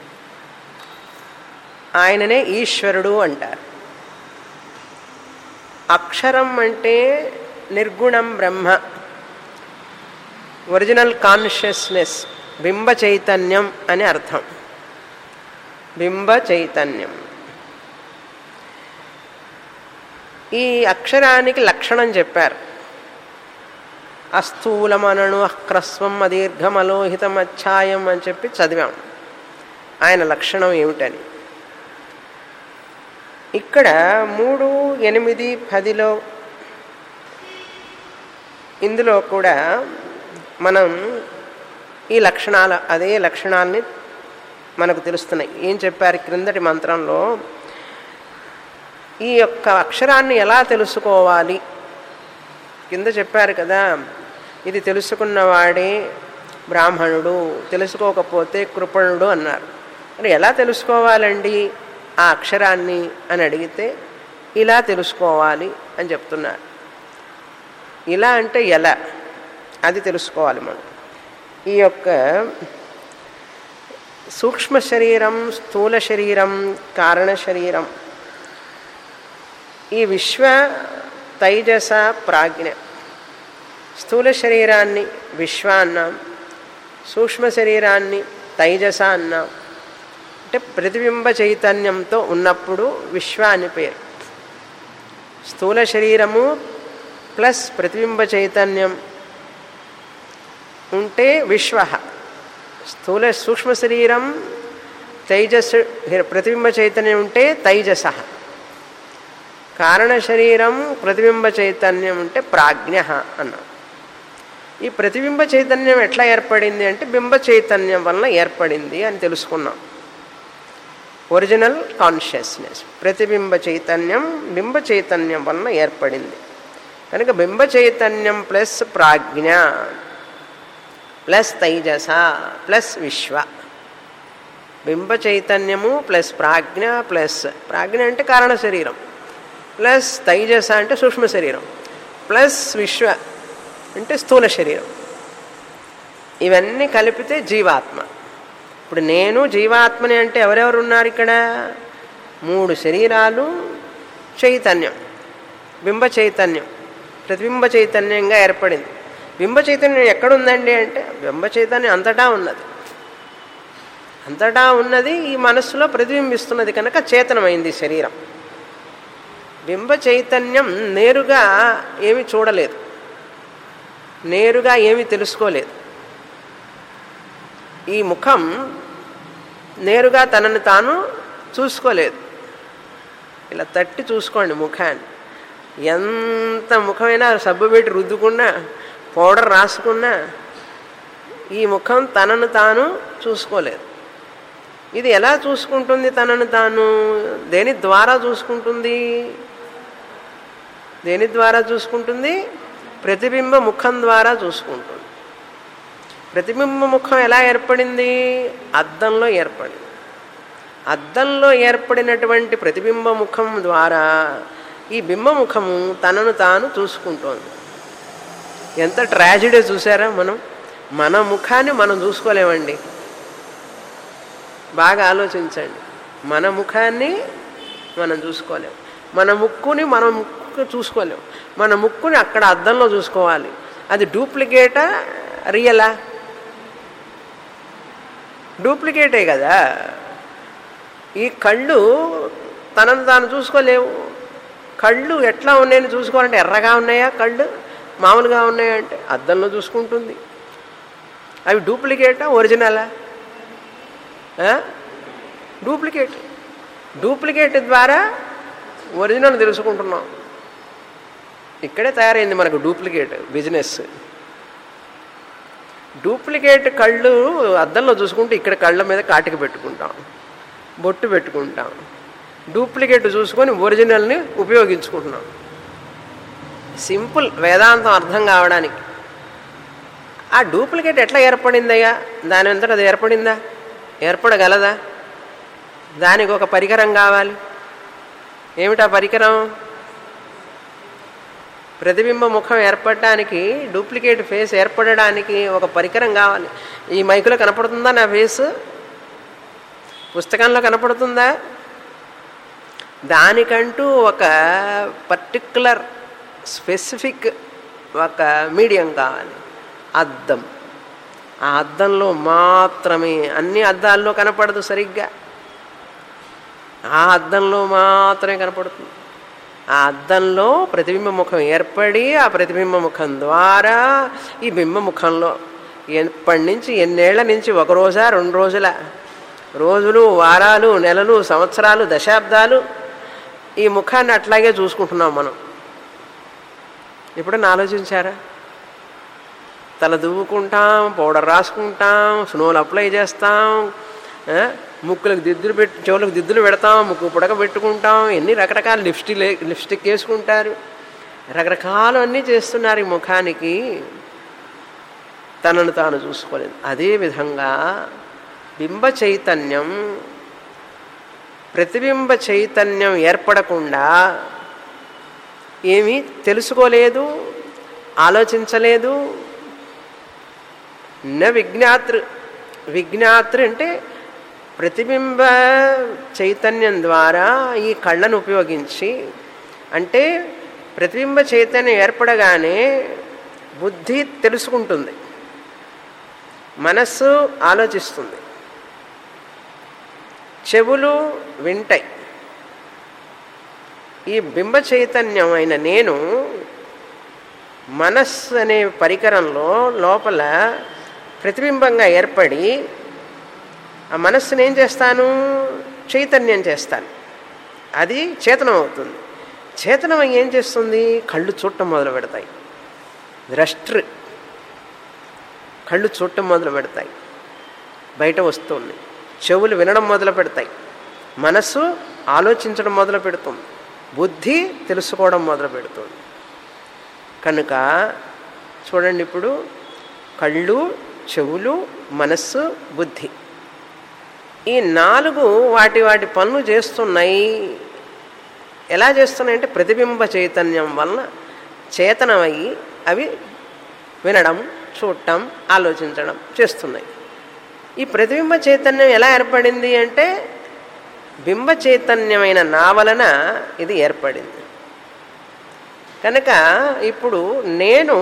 ఆయననే ఈశ్వరుడు అంటారు అక్షరం అంటే నిర్గుణం బ్రహ్మ ఒరిజినల్ కాన్షియస్నెస్ బింబ చైతన్యం అని అర్థం బింబ చైతన్యం ఈ అక్షరానికి లక్షణం చెప్పారు అస్థూలమనను అక్రస్వం అదీర్ఘం అలోహితం అఛాయం అని చెప్పి చదివాం ఆయన లక్షణం ఏమిటని ఇక్కడ మూడు ఎనిమిది పదిలో ఇందులో కూడా మనం ఈ లక్షణాల అదే లక్షణాలని మనకు తెలుస్తున్నాయి ఏం చెప్పారు క్రిందటి మంత్రంలో ఈ యొక్క అక్షరాన్ని ఎలా తెలుసుకోవాలి కింద చెప్పారు కదా ఇది తెలుసుకున్నవాడే బ్రాహ్మణుడు తెలుసుకోకపోతే కృపణుడు అన్నారు మరి ఎలా తెలుసుకోవాలండి ఆ అక్షరాన్ని అని అడిగితే ఇలా తెలుసుకోవాలి అని చెప్తున్నారు ఇలా అంటే ఎలా అది తెలుసుకోవాలి మనం ఈ యొక్క సూక్ష్మ శరీరం స్థూల శరీరం కారణ శరీరం ఈ విశ్వ తైజస ప్రాజ్ఞ స్థూల శరీరాన్ని విశ్వ అన్నాం సూక్ష్మ శరీరాన్ని తైజస అన్నాం అంటే ప్రతిబింబ చైతన్యంతో ఉన్నప్పుడు విశ్వ అని పేరు స్థూల శరీరము ప్లస్ ప్రతిబింబ చైతన్యం ఉంటే విశ్వ స్థూల సూక్ష్మ శరీరం తైజస్ ప్రతిబింబ చైతన్యం ఉంటే తైజస కారణ శరీరం ప్రతిబింబ చైతన్యం ఉంటే ప్రాజ్ఞ అన్నాం ఈ ప్రతిబింబ చైతన్యం ఎట్లా ఏర్పడింది అంటే బింబ చైతన్యం వలన ఏర్పడింది అని తెలుసుకున్నాం ఒరిజినల్ కాన్షియస్నెస్ ప్రతిబింబ చైతన్యం బింబ చైతన్యం వలన ఏర్పడింది కనుక బింబ చైతన్యం ప్లస్ ప్రాజ్ఞ ప్లస్ తైజస ప్లస్ విశ్వ బింబ చైతన్యము ప్లస్ ప్రాజ్ఞ ప్లస్ ప్రాజ్ఞ అంటే కారణ శరీరం ప్లస్ తైజస అంటే సూక్ష్మ శరీరం ప్లస్ విశ్వ అంటే స్థూల శరీరం ఇవన్నీ కలిపితే జీవాత్మ ఇప్పుడు నేను జీవాత్మని అంటే ఎవరెవరు ఉన్నారు ఇక్కడ మూడు శరీరాలు చైతన్యం బింబ చైతన్యం ప్రతిబింబ చైతన్యంగా ఏర్పడింది బింబ చైతన్యం ఎక్కడుందండి అంటే బింబ చైతన్యం అంతటా ఉన్నది అంతటా ఉన్నది ఈ మనస్సులో ప్రతిబింబిస్తున్నది కనుక చేతనమైంది శరీరం బింబ చైతన్యం నేరుగా ఏమి చూడలేదు నేరుగా ఏమి తెలుసుకోలేదు ఈ ముఖం నేరుగా తనను తాను చూసుకోలేదు ఇలా తట్టి చూసుకోండి ముఖాన్ని ఎంత ముఖమైనా సబ్బు పెట్టి రుద్దుకున్నా పౌడర్ రాసుకున్నా ఈ ముఖం తనను తాను చూసుకోలేదు ఇది ఎలా చూసుకుంటుంది తనను తాను దేని ద్వారా చూసుకుంటుంది దేని ద్వారా చూసుకుంటుంది ప్రతిబింబ ముఖం ద్వారా చూసుకుంటుంది ప్రతిబింబ ముఖం ఎలా ఏర్పడింది అద్దంలో ఏర్పడింది అద్దంలో ఏర్పడినటువంటి ప్రతిబింబ ముఖం ద్వారా ఈ బింబముఖము తనను తాను చూసుకుంటోంది ఎంత ట్రాజిడీ చూసారా మనం మన ముఖాన్ని మనం చూసుకోలేమండి బాగా ఆలోచించండి మన ముఖాన్ని మనం చూసుకోలేం మన ముక్కుని మనం ముక్కు చూసుకోలేం మన ముక్కుని అక్కడ అద్దంలో చూసుకోవాలి అది డూప్లికేటా రియలా డూప్లికేటే కదా ఈ కళ్ళు తనను తాను చూసుకోలేవు కళ్ళు ఎట్లా ఉన్నాయని చూసుకోవాలంటే ఎర్రగా ఉన్నాయా కళ్ళు మామూలుగా ఉన్నాయా అంటే అద్దంలో చూసుకుంటుంది అవి డూప్లికేటా ఒరిజినలా ఆ? డూప్లికేట్ డూప్లికేట్ ద్వారా ఒరిజినల్ తెలుసుకుంటున్నాం ఇక్కడే తయారైంది మనకు డూప్లికేట్ బిజినెస్ డూప్లికేట్ కళ్ళు అద్దంలో చూసుకుంటే ఇక్కడ కళ్ళ మీద కాటికి పెట్టుకుంటాం బొట్టు పెట్టుకుంటాం డూప్లికేట్ చూసుకొని ఒరిజినల్ని ఉపయోగించుకుంటున్నాం సింపుల్ వేదాంతం అర్థం కావడానికి ఆ డూప్లికేట్ ఎట్లా ఏర్పడిందయ్యా దాని అంతటా అది ఏర్పడిందా ఏర్పడగలదా దానికి ఒక పరికరం కావాలి ఏమిటా పరికరం ప్రతిబింబ ముఖం ఏర్పడడానికి డూప్లికేట్ ఫేస్ ఏర్పడడానికి ఒక పరికరం కావాలి ఈ మైకులో కనపడుతుందా నా ఫేస్ పుస్తకంలో కనపడుతుందా దానికంటూ ఒక పర్టిక్యులర్ స్పెసిఫిక్ ఒక మీడియం కావాలి అద్దం ఆ అద్దంలో మాత్రమే అన్ని అద్దాల్లో కనపడదు సరిగ్గా ఆ అద్దంలో మాత్రమే కనపడుతుంది ఆ అద్దంలో ప్రతిబింబ ముఖం ఏర్పడి ఆ ప్రతిబింబ ముఖం ద్వారా ఈ బింబ ముఖంలో ఎప్పటి నుంచి ఎన్నేళ్ల నుంచి ఒక రోజా రెండు రోజుల రోజులు వారాలు నెలలు సంవత్సరాలు దశాబ్దాలు ఈ ముఖాన్ని అట్లాగే చూసుకుంటున్నాం మనం ఎప్పుడన్నా ఆలోచించారా తల దువ్వుకుంటాం పౌడర్ రాసుకుంటాం స్నోలు అప్లై చేస్తాం ఆ, ముక్కులకు దిద్దులు పెట్టి చెవులకు దిద్దులు పెడతాం ముక్కు పుడక పెట్టుకుంటాం ఎన్ని రకరకాల లిప్స్టిక్ లిప్స్టిక్ వేసుకుంటారు రకరకాలు అన్నీ చేస్తున్నారు ఈ ముఖానికి తనను తాను చూసుకోలేదు అదేవిధంగా బింబ చైతన్యం ప్రతిబింబ చైతన్యం ఏర్పడకుండా ఏమీ తెలుసుకోలేదు ఆలోచించలేదు న విజ్ఞాతృ విజ్ఞాతృ అంటే ప్రతిబింబ చైతన్యం ద్వారా ఈ కళ్ళను ఉపయోగించి అంటే ప్రతిబింబ చైతన్యం ఏర్పడగానే బుద్ధి తెలుసుకుంటుంది మనస్సు ఆలోచిస్తుంది చెవులు వింటాయి ఈ బింబ చైతన్యం అయిన నేను మనస్సు అనే పరికరంలో లోపల ప్రతిబింబంగా ఏర్పడి ఆ మనస్సుని ఏం చేస్తాను చైతన్యం చేస్తాను అది చేతనం అవుతుంది చేతనం అయ్యి ఏం చేస్తుంది కళ్ళు చూడటం మొదలు పెడతాయి ద్రష్ట్ర కళ్ళు చూడటం మొదలు పెడతాయి బయట వస్తుంది చెవులు వినడం మొదలు పెడతాయి మనస్సు ఆలోచించడం మొదలు పెడుతుంది బుద్ధి తెలుసుకోవడం మొదలు పెడుతుంది కనుక చూడండి ఇప్పుడు కళ్ళు చెవులు మనస్సు బుద్ధి ఈ నాలుగు వాటి వాటి పనులు చేస్తున్నాయి ఎలా చేస్తున్నాయి అంటే ప్రతిబింబ చైతన్యం వలన చేతనమయ్యి అవి వినడం చూడటం ఆలోచించడం చేస్తున్నాయి ఈ ప్రతిబింబ చైతన్యం ఎలా ఏర్పడింది అంటే బింబ చైతన్యమైన నా వలన ఇది ఏర్పడింది కనుక ఇప్పుడు నేను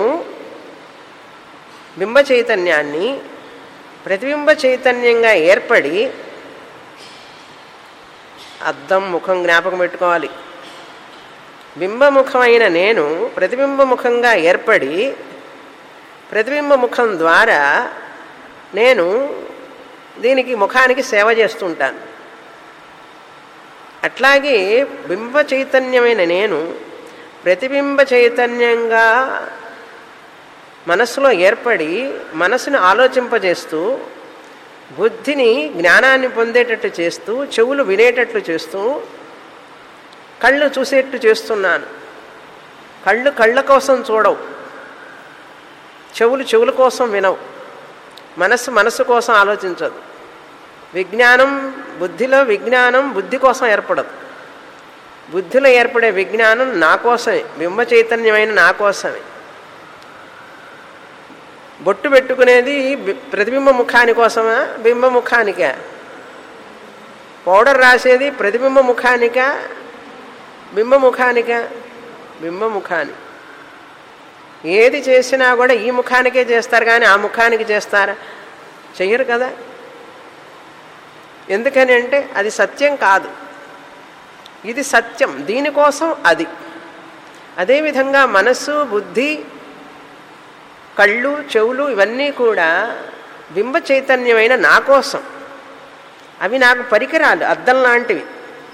బింబ చైతన్యాన్ని ప్రతిబింబ చైతన్యంగా ఏర్పడి అద్దం ముఖం జ్ఞాపకం పెట్టుకోవాలి బింబముఖమైన నేను ప్రతిబింబ ముఖంగా ఏర్పడి ప్రతిబింబ ముఖం ద్వారా నేను దీనికి ముఖానికి సేవ చేస్తుంటాను అట్లాగే బింబ చైతన్యమైన నేను ప్రతిబింబ చైతన్యంగా మనస్సులో ఏర్పడి మనసును ఆలోచింపజేస్తూ బుద్ధిని జ్ఞానాన్ని పొందేటట్టు చేస్తూ చెవులు వినేటట్లు చేస్తూ కళ్ళు చూసేట్టు చేస్తున్నాను కళ్ళు కళ్ళ కోసం చూడవు చెవులు చెవుల కోసం వినవు మనస్సు మనస్సు కోసం ఆలోచించదు విజ్ఞానం బుద్ధిలో విజ్ఞానం బుద్ధి కోసం ఏర్పడదు బుద్ధిలో ఏర్పడే విజ్ఞానం నా కోసమే బింబ చైతన్యమైన నా కోసమే బొట్టు పెట్టుకునేది బి- ప్రతిబింబ ముఖాని కోసమా బింబ ముఖానికా పౌడర్ రాసేది ప్రతిబింబ ముఖానికా బింబ ముఖానికా బింబ ముఖాని ఏది చేసినా కూడా ఈ ముఖానికే చేస్తారు కానీ ఆ ముఖానికి చేస్తారా చెయ్యరు కదా ఎందుకని అంటే అది సత్యం కాదు ఇది సత్యం దీనికోసం అది అదేవిధంగా మనస్సు బుద్ధి కళ్ళు చెవులు ఇవన్నీ కూడా బింబ చైతన్యమైన నా కోసం అవి నాకు పరికరాలు అద్దం లాంటివి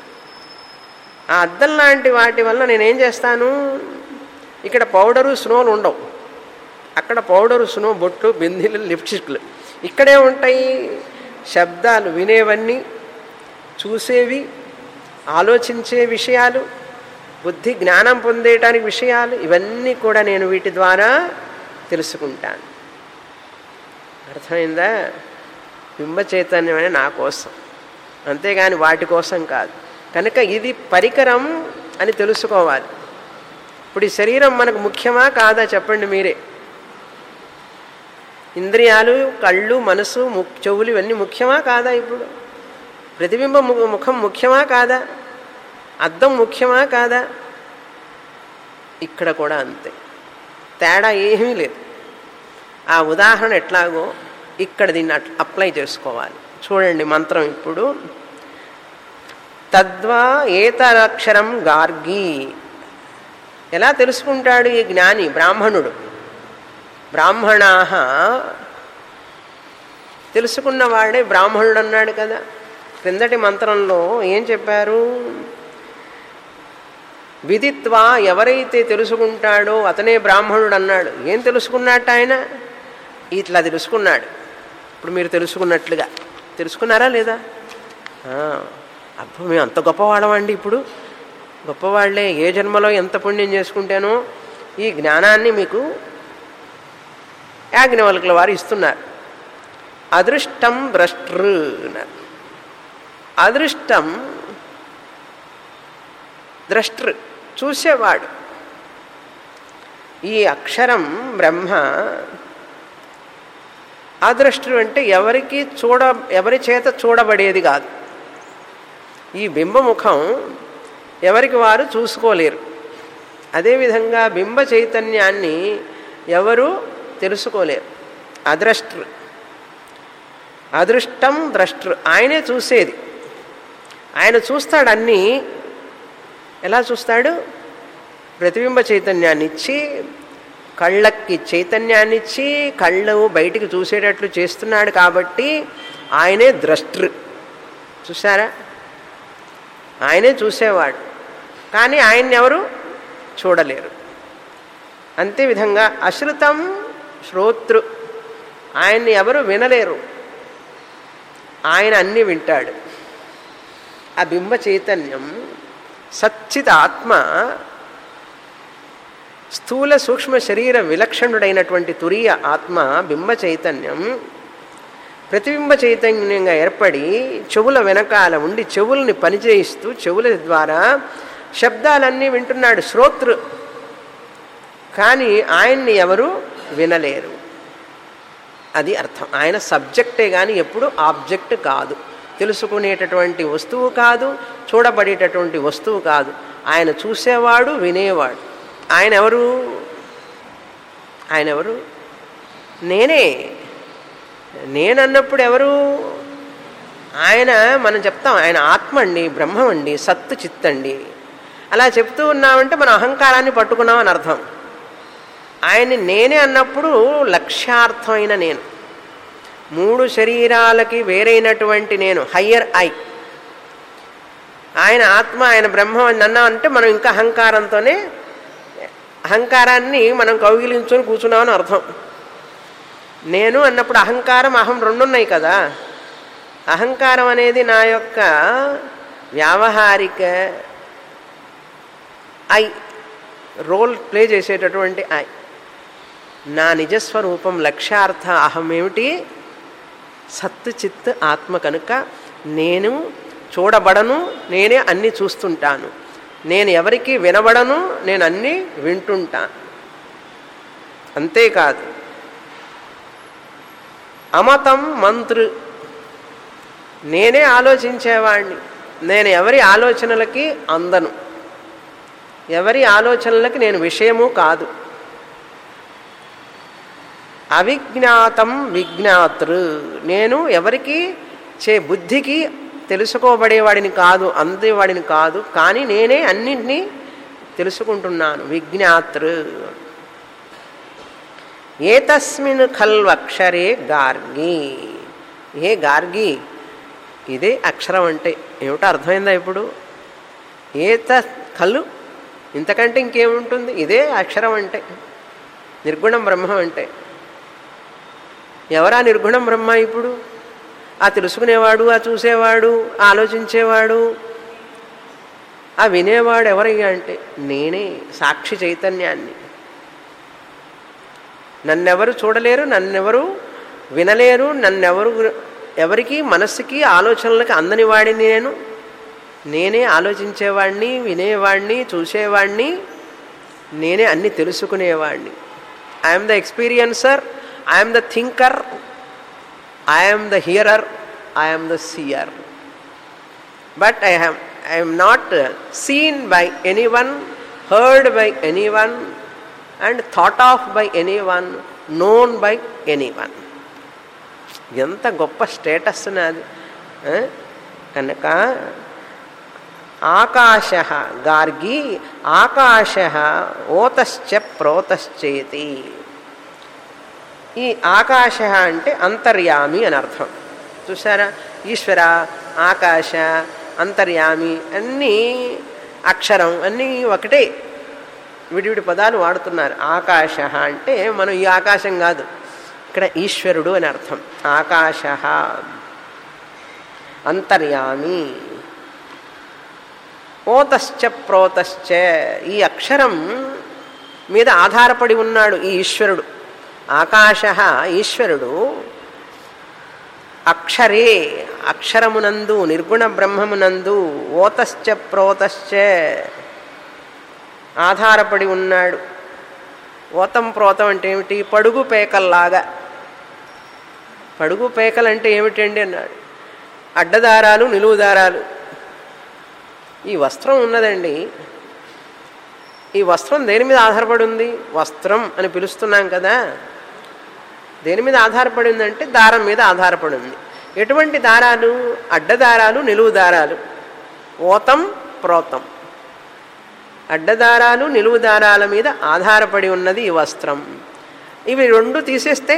ఆ అద్దం లాంటి వాటి వల్ల నేనేం చేస్తాను ఇక్కడ పౌడరు స్నోలు ఉండవు అక్కడ పౌడరు స్నో బొట్లు బిందీలు లిప్స్టిక్లు ఇక్కడే ఉంటాయి శబ్దాలు వినేవన్నీ చూసేవి ఆలోచించే విషయాలు బుద్ధి జ్ఞానం పొందేయటానికి విషయాలు ఇవన్నీ కూడా నేను వీటి ద్వారా తెలుసుకుంటాను అర్థమైందా బింబ చైతన్యమనే నా కోసం అంతేగాని వాటి కోసం కాదు కనుక ఇది పరికరం అని తెలుసుకోవాలి ఇప్పుడు ఈ శరీరం మనకు ముఖ్యమా కాదా చెప్పండి మీరే ఇంద్రియాలు కళ్ళు మనసు ము చెవులు ఇవన్నీ ముఖ్యమా కాదా ఇప్పుడు ప్రతిబింబ ము- ముఖం ముఖ్యమా కాదా అద్దం ముఖ్యమా కాదా ఇక్కడ కూడా అంతే తేడా ఏమీ లేదు ఆ ఉదాహరణ ఎట్లాగో ఇక్కడ దీన్ని అట్ అప్లై చేసుకోవాలి చూడండి మంత్రం ఇప్పుడు తద్వా ఏతరక్షరం గార్గి ఎలా తెలుసుకుంటాడు ఈ జ్ఞాని బ్రాహ్మణుడు బ్రాహ్మణా తెలుసుకున్నవాడే బ్రాహ్మణుడు అన్నాడు కదా క్రిందటి మంత్రంలో ఏం చెప్పారు విదిత్వా ఎవరైతే తెలుసుకుంటాడో అతనే బ్రాహ్మణుడు అన్నాడు ఏం తెలుసుకున్నట్టు ఆయన ఇట్లా తెలుసుకున్నాడు ఇప్పుడు మీరు తెలుసుకున్నట్లుగా తెలుసుకున్నారా లేదా ఆ, అబ్బో మేము అంత గొప్పవాళ్ళమండి ఇప్పుడు గొప్పవాళ్లే ఏ జన్మలో ఎంత పుణ్యం చేసుకుంటానో ఈ జ్ఞానాన్ని మీకు యాజ్ఞవల్కుల వారు ఇస్తున్నారు అదృష్టం భ్రష్టృ అన్నారు అదృష్టం ద్రష్టృ చూసేవాడు ఈ అక్షరం బ్రహ్మ అదృష్టం అంటే ఎవరికి చూడ ఎవరి చేత చూడబడేది కాదు ఈ బింబముఖం ఎవరికి వారు చూసుకోలేరు అదేవిధంగా బింబ చైతన్యాన్ని ఎవరు తెలుసుకోలేరు అదృష్టృ అదృష్టం ద్రష్టృ ఆయనే చూసేది ఆయన చూస్తాడు అన్నీ ఎలా చూస్తాడు ప్రతిబింబ చైతన్యాన్ని ఇచ్చి కళ్ళకి చైతన్యాన్ని ఇచ్చి కళ్ళు బయటికి చూసేటట్లు చేస్తున్నాడు కాబట్టి ఆయనే ద్రష్టృ చూసారా ఆయనే చూసేవాడు కానీ ఆయన్ని ఎవరు చూడలేరు అంతే విధంగా అశ్రుతం శ్రోతృ ఆయన్ని ఎవరు వినలేరు ఆయన అన్నీ వింటాడు ఆ బింబ చైతన్యం సచ్చిత ఆత్మ స్థూల సూక్ష్మ శరీర విలక్షణుడైనటువంటి తురియ ఆత్మ బింబ చైతన్యం ప్రతిబింబ చైతన్యంగా ఏర్పడి చెవుల వెనకాల ఉండి చెవుల్ని పనిచేయిస్తూ చెవుల ద్వారా శబ్దాలన్నీ వింటున్నాడు శ్రోతృ కానీ ఆయన్ని ఎవరు వినలేరు అది అర్థం ఆయన సబ్జెక్టే కానీ ఎప్పుడు ఆబ్జెక్ట్ కాదు తెలుసుకునేటటువంటి వస్తువు కాదు చూడబడేటటువంటి వస్తువు కాదు ఆయన చూసేవాడు వినేవాడు ఆయన ఎవరు ఆయన ఎవరు నేనే నేనన్నప్పుడు ఎవరు ఆయన మనం చెప్తాం ఆయన ఆత్మ అండి బ్రహ్మం అండి సత్తు చిత్తండి అలా చెప్తూ ఉన్నామంటే మన అహంకారాన్ని పట్టుకున్నామని అర్థం ఆయన్ని నేనే అన్నప్పుడు లక్ష్యార్థమైన నేను మూడు శరీరాలకి వేరైనటువంటి నేను హయ్యర్ ఐ ఆయన ఆత్మ ఆయన బ్రహ్మం అని అన్నామంటే మనం ఇంకా అహంకారంతోనే అహంకారాన్ని మనం కౌగిలించుకొని కూర్చున్నామని అర్థం నేను అన్నప్పుడు అహంకారం అహం రెండున్నాయి కదా అహంకారం అనేది నా యొక్క వ్యావహారిక ఐ రోల్ ప్లే చేసేటటువంటి ఐ నా నిజస్వరూపం లక్ష్యార్థ అహం ఏమిటి సత్తు చిత్ ఆత్మ కనుక నేను చూడబడను నేనే అన్నీ చూస్తుంటాను నేను ఎవరికి వినబడను నేను అన్నీ వింటుంటాను అంతేకాదు అమతం మంత్రు నేనే ఆలోచించేవాడిని నేను ఎవరి ఆలోచనలకి అందను ఎవరి ఆలోచనలకి నేను విషయము కాదు అవిజ్ఞాతం విజ్ఞాతృ నేను ఎవరికి చే బుద్ధికి తెలుసుకోబడేవాడిని కాదు అందేవాడిని కాదు కానీ నేనే అన్నింటినీ తెలుసుకుంటున్నాను విజ్ఞాతృ ఏతస్మిన్ ఖల్వక్షరే గార్గి ఏ గార్గి ఇదే అక్షరం అంటే ఏమిటో అర్థమైందా ఇప్పుడు ఏత కలు ఇంతకంటే ఇంకేముంటుంది ఇదే అక్షరం అంటే నిర్గుణం బ్రహ్మం అంటే ఎవరా నిర్గుణం బ్రహ్మ ఇప్పుడు ఆ తెలుసుకునేవాడు ఆ చూసేవాడు ఆ ఆలోచించేవాడు ఆ వినేవాడు ఎవరయ్యా అంటే నేనే సాక్షి చైతన్యాన్ని నన్నెవరు చూడలేరు నన్నెవరు వినలేరు నన్నెవరు ఎవరికి మనస్సుకి ఆలోచనలకి అందని వాడిని నేను నేనే ఆలోచించేవాడిని వినేవాడిని చూసేవాడిని నేనే అన్ని తెలుసుకునేవాడిని I'm the experiencer I'm the thinker I'm the hearer I'm the seer but I have I'm not seen by any one heard by any one and thought of by any one known by any one ఎంత గొప్ప status నాది ఆ? కనుక ఆకాశ గార్గి ఆకాశ ఓతశ్చ ప్రోతశ్చేతి ఈ ఆకాశ అంటే అంతర్యామి అని అర్థం చూసారా ఈశ్వర ఆకాశ అంతర్యామి అన్నీ అక్షరం అన్నీ ఒకటే విడివిడి పదాలు వాడుతున్నారు ఆకాశ అంటే మనం ఈ ఆకాశం కాదు ఇక్కడ ఈశ్వరుడు అని అర్థం ఆకాశ అంతర్యామి ఓతశ్చ ప్రోతశ్చ ఈ అక్షరం మీద ఆధారపడి ఉన్నాడు ఈ ఈశ్వరుడు ఆకాశ ఈశ్వరుడు అక్షరే అక్షరమునందు నిర్గుణ బ్రహ్మమునందు ఓతశ్చ ప్రోతశ్చ ఆధారపడి ఉన్నాడు ఓతం ప్రోతం అంటే ఏమిటి పడుగు పేకల్లాగా పడుగు పేకలు అంటే ఏమిటండి అన్నాడు అడ్డదారాలు నిలువు దారాలు ఈ వస్త్రం ఉన్నదండి ఈ వస్త్రం దేని మీద ఆధారపడి ఉంది వస్త్రం అని పిలుస్తున్నాం కదా దేని మీద ఆధారపడి ఉందంటే దారం మీద ఆధారపడి ఉంది ఎటువంటి దారాలు అడ్డదారాలు నిలువు దారాలు ఓతం ప్రోతం అడ్డదారాలు నిలువు దారాల మీద ఆధారపడి ఉన్నది ఈ వస్త్రం ఇవి రెండు తీసేస్తే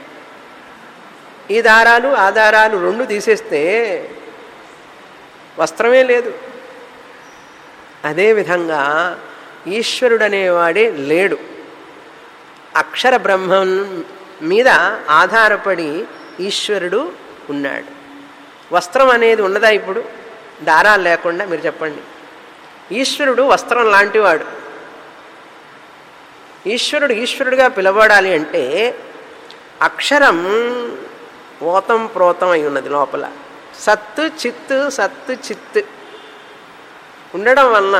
ఈ దారాలు ఆ దారాలు రెండు తీసేస్తే వస్త్రమే లేదు అదేవిధంగా ఈశ్వరుడు అనేవాడే లేడు అక్షర బ్రహ్మం మీద ఆధారపడి ఈశ్వరుడు ఉన్నాడు వస్త్రం అనేది ఉన్నదా ఇప్పుడు దారాలు లేకుండా మీరు చెప్పండి ఈశ్వరుడు వస్త్రం లాంటివాడు ఈశ్వరుడు ఈశ్వరుడిగా పిలవడాలి అంటే అక్షరం ఓతం ప్రోతం అయి ఉన్నది లోపల సత్తు చిత్తు సత్తు చిత్తు ఉండడం వలన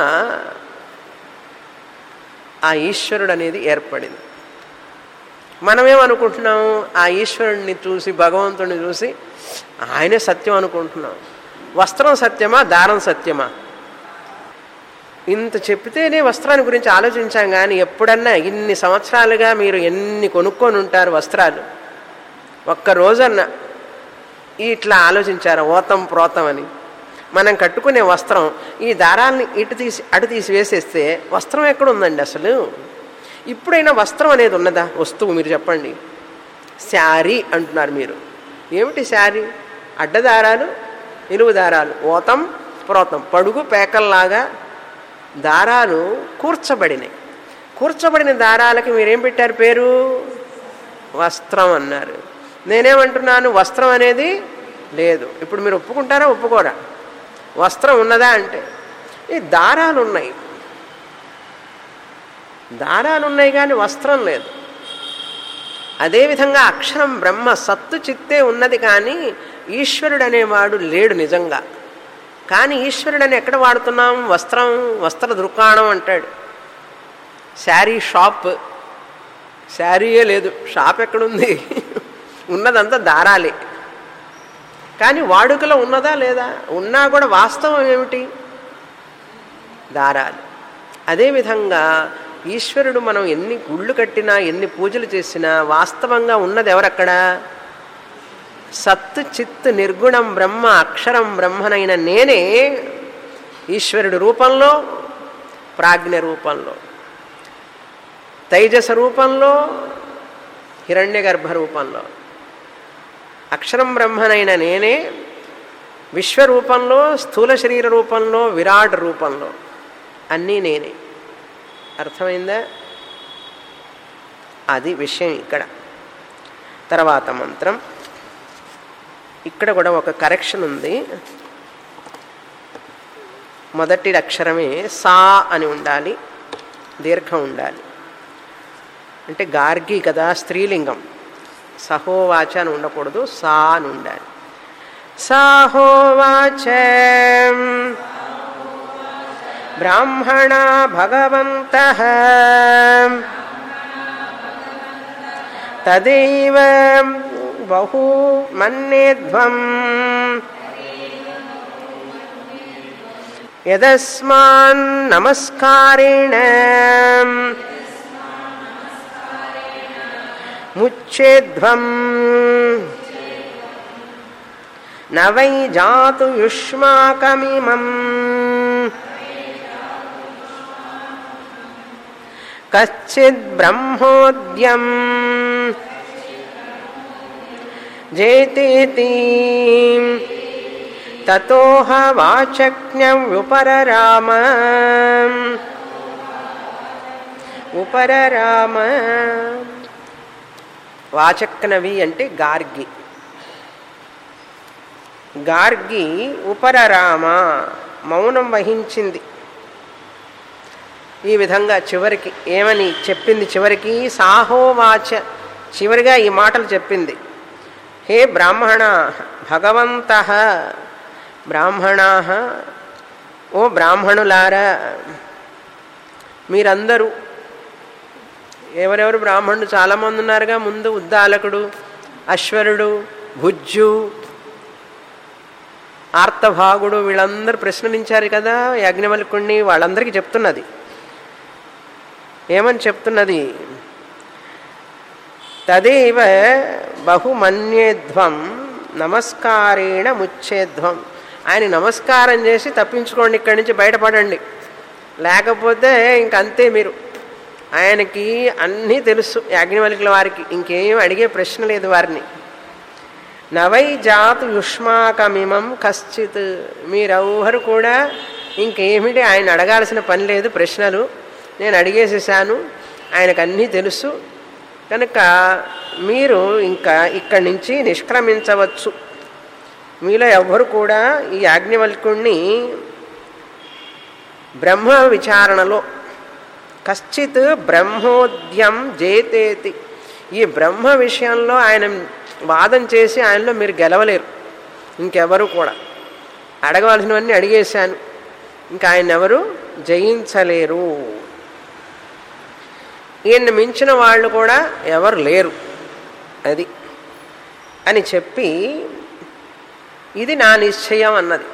ఆ ఈశ్వరుడు అనేది ఏర్పడింది మనమేమనుకుంటున్నాం ఆ ఈశ్వరుడిని చూసి భగవంతుడిని చూసి ఆయనే సత్యం అనుకుంటున్నాం వస్త్రం సత్యమా దారం సత్యమా ఇంత చెప్తేనే వస్త్రాన్ని గురించి ఆలోచించాం కానీ ఎప్పుడన్నా ఇన్ని సంవత్సరాలుగా మీరు ఎన్ని కొనుక్కొని ఉంటారు వస్త్రాలు ఒక్క రోజన్న ఇట్లా ఆలోచించారు ఓతం ప్రోతం అని మనం కట్టుకునే వస్త్రం ఈ దారాల్ని ఇటు తీసి అటు తీసి వేసేస్తే వస్త్రం ఎక్కడ ఉందండి అసలు ఇప్పుడైనా వస్త్రం అనేది ఉన్నదా వస్తువు మీరు చెప్పండి శారీ అంటున్నారు మీరు ఏమిటి శారీ అడ్డదారాలు నిలువు దారాలు ఓతం ప్రోతం పడుగు పేకల్లాగా దారాలు కూర్చబడినాయి కూర్చబడిన దారాలకి మీరేం పెట్టారు పేరు వస్త్రం అన్నారు నేనేమంటున్నాను వస్త్రం అనేది లేదు ఇప్పుడు మీరు ఒప్పుకుంటారా ఒప్పుకోరా వస్త్రం ఉన్నదా అంటే ఈ దారాలు ఉన్నాయి దారాలు ఉన్నాయి కానీ వస్త్రం లేదు అదేవిధంగా అక్షరం బ్రహ్మ సత్తు చిత్తే ఉన్నది కానీ ఈశ్వరుడు అనేవాడు లేడు నిజంగా కానీ ఈశ్వరుడని ఎక్కడ వాడుతున్నాం వస్త్రం వస్త్ర దుకాణం అంటాడు శారీ షాప్ శారీయే లేదు షాప్ ఎక్కడుంది ఉన్నదంతా దారాలే కానీ వాడుకలో ఉన్నదా లేదా ఉన్నా కూడా వాస్తవం ఏమిటి దారాలు అదేవిధంగా ఈశ్వరుడు మనం ఎన్ని గుళ్ళు కట్టినా ఎన్ని పూజలు చేసినా వాస్తవంగా ఉన్నది ఎవరక్కడ సత్ చిత్ నిర్గుణం బ్రహ్మ అక్షరం బ్రహ్మనైన నేనే ఈశ్వరుడి రూపంలో ప్రాజ్ఞ రూపంలో తైజస రూపంలో హిరణ్య గర్భ రూపంలో అక్షరం బ్రహ్మనైన నేనే విశ్వరూపంలో స్థూల శరీర రూపంలో విరాట్ రూపంలో అన్నీ నేనే అర్థమైందా అది విషయం ఇక్కడ తర్వాత మంత్రం ఇక్కడ కూడా ఒక కరెక్షన్ ఉంది మొదటి అక్షరమే సా అని ఉండాలి దీర్ఘం ఉండాలి అంటే గార్గి కదా స్త్రీలింగం సహోవాచ అని ఉండకూడదు సా అని ఉండాలి సాహోవాచ బ్రాహ్మణ భగవంత తదైవ బహు మన్యేధ్వం యదస్మాన్ నమస్కారేణ ముచ్చేధ్వం న వై జాతు యుష్మాకమిమం కశ్చిద్ బ్రహ్మోద్యం జేతేతి తతోహ వాచజ్ఞవ్యుపరరామ ఉపరరామ వాచక్నవి అంటే గార్గి గార్గి ఉపరరామ మౌనం వహించింది ఈ విధంగా చివరికి ఏమని చెప్పింది చివరికి సాహోవాచ చివరిగా ఈ మాటలు చెప్పింది హే బ్రాహ్మణ భగవంత బ్రాహ్మణా ఓ బ్రాహ్మణులారా మీరందరూ ఎవరెవరు బ్రాహ్మణుడు చాలామంది ఉన్నారుగా ముందు ఉద్దాలకుడు అశ్వరుడు భుజ్జు ఆర్తభాగుడు వీళ్ళందరూ ప్రశ్నించారు కదా యాజ్ఞవల్కుణ్ణి వాళ్ళందరికీ చెప్తున్నది ఏమని చెప్తున్నది తదేవ బహుమన్యేధ్వం నమస్కారేణ ముచ్చేధ్వం ఆయన నమస్కారం చేసి తప్పించుకోండి ఇక్కడి నుంచి బయటపడండి లేకపోతే ఇంకంతే మీరు ఆయనకి అన్నీ తెలుసు యాజ్ఞవల్కుల వారికి ఇంకేం అడిగే ప్రశ్న లేదు వారిని నవై జాతు యుష్మాకమిమం కశ్చిత్ మీరెవ్వరు కూడా ఇంకేమిటి ఆయన అడగాల్సిన పని లేదు ప్రశ్నలు నేను అడిగేసేసాను ఆయనకు అన్నీ తెలుసు కనుక మీరు ఇంకా ఇక్కడి నుంచి నిష్క్రమించవచ్చు మీలో ఎవ్వరు కూడా ఈ యాజ్ఞవల్కుణ్ణి బ్రహ్మ విచారణలో కశ్చిత్ బ్రహ్మోద్యం జేతేతి ఈ బ్రహ్మ విషయంలో ఆయన వాదం చేసి ఆయనలో మీరు గెలవలేరు ఇంకెవరు కూడా అడగవలసినవన్నీ అడిగేశాను ఇంకా ఆయన ఎవరు జయించలేరు ఈయన్ని మించిన వాళ్ళు కూడా ఎవరు లేరు అది అని చెప్పి ఇది నా నిశ్చయం అన్నది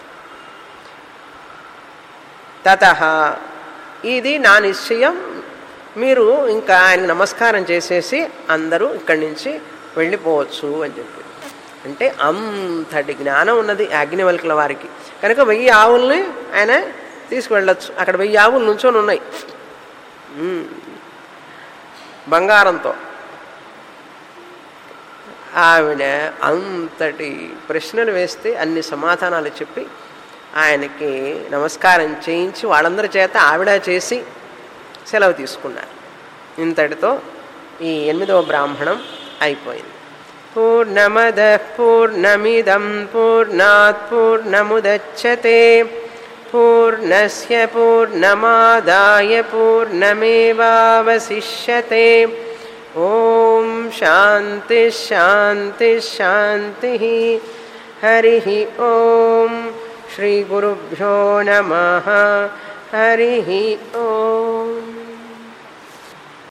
తత ఇది నా నిశ్చయం మీరు ఇంకా ఆయనకు నమస్కారం చేసేసి అందరూ ఇక్కడి నుంచి వెళ్ళిపోవచ్చు అని చెప్పి అంటే అంతటి జ్ఞానం ఉన్నది అగ్నివల్కుల వారికి కనుక వెయ్యి ఆవుల్ని ఆయన తీసుకువెళ్ళొచ్చు అక్కడ వెయ్యి ఆవులు నుంచొని ఉన్నాయి ఉమ్. బంగారంతో ఆవిడ అంతటి ప్రశ్నలు వేస్తే అన్ని సమాధానాలు చెప్పి ఆయనకి నమస్కారం చేయించి వాళ్ళందరి చేత ఆవిడ చేసి సెలవు తీసుకున్నారు ఇంతటితో ఈ ఎనిమిదవ బ్రాహ్మణం అయిపోయింది పూర్ణమద పూర్ణమిదం పూర్ణాత్ పూర్ణముదచ్చతే పూర్ణస్య పూర్ణమాదాయ పూర్ణమేవావశిష్యతే ఓం శాంతి శాంతి శాంతి హరి ఓం శ్రీ గురుభ్యో నమ హరి ఓం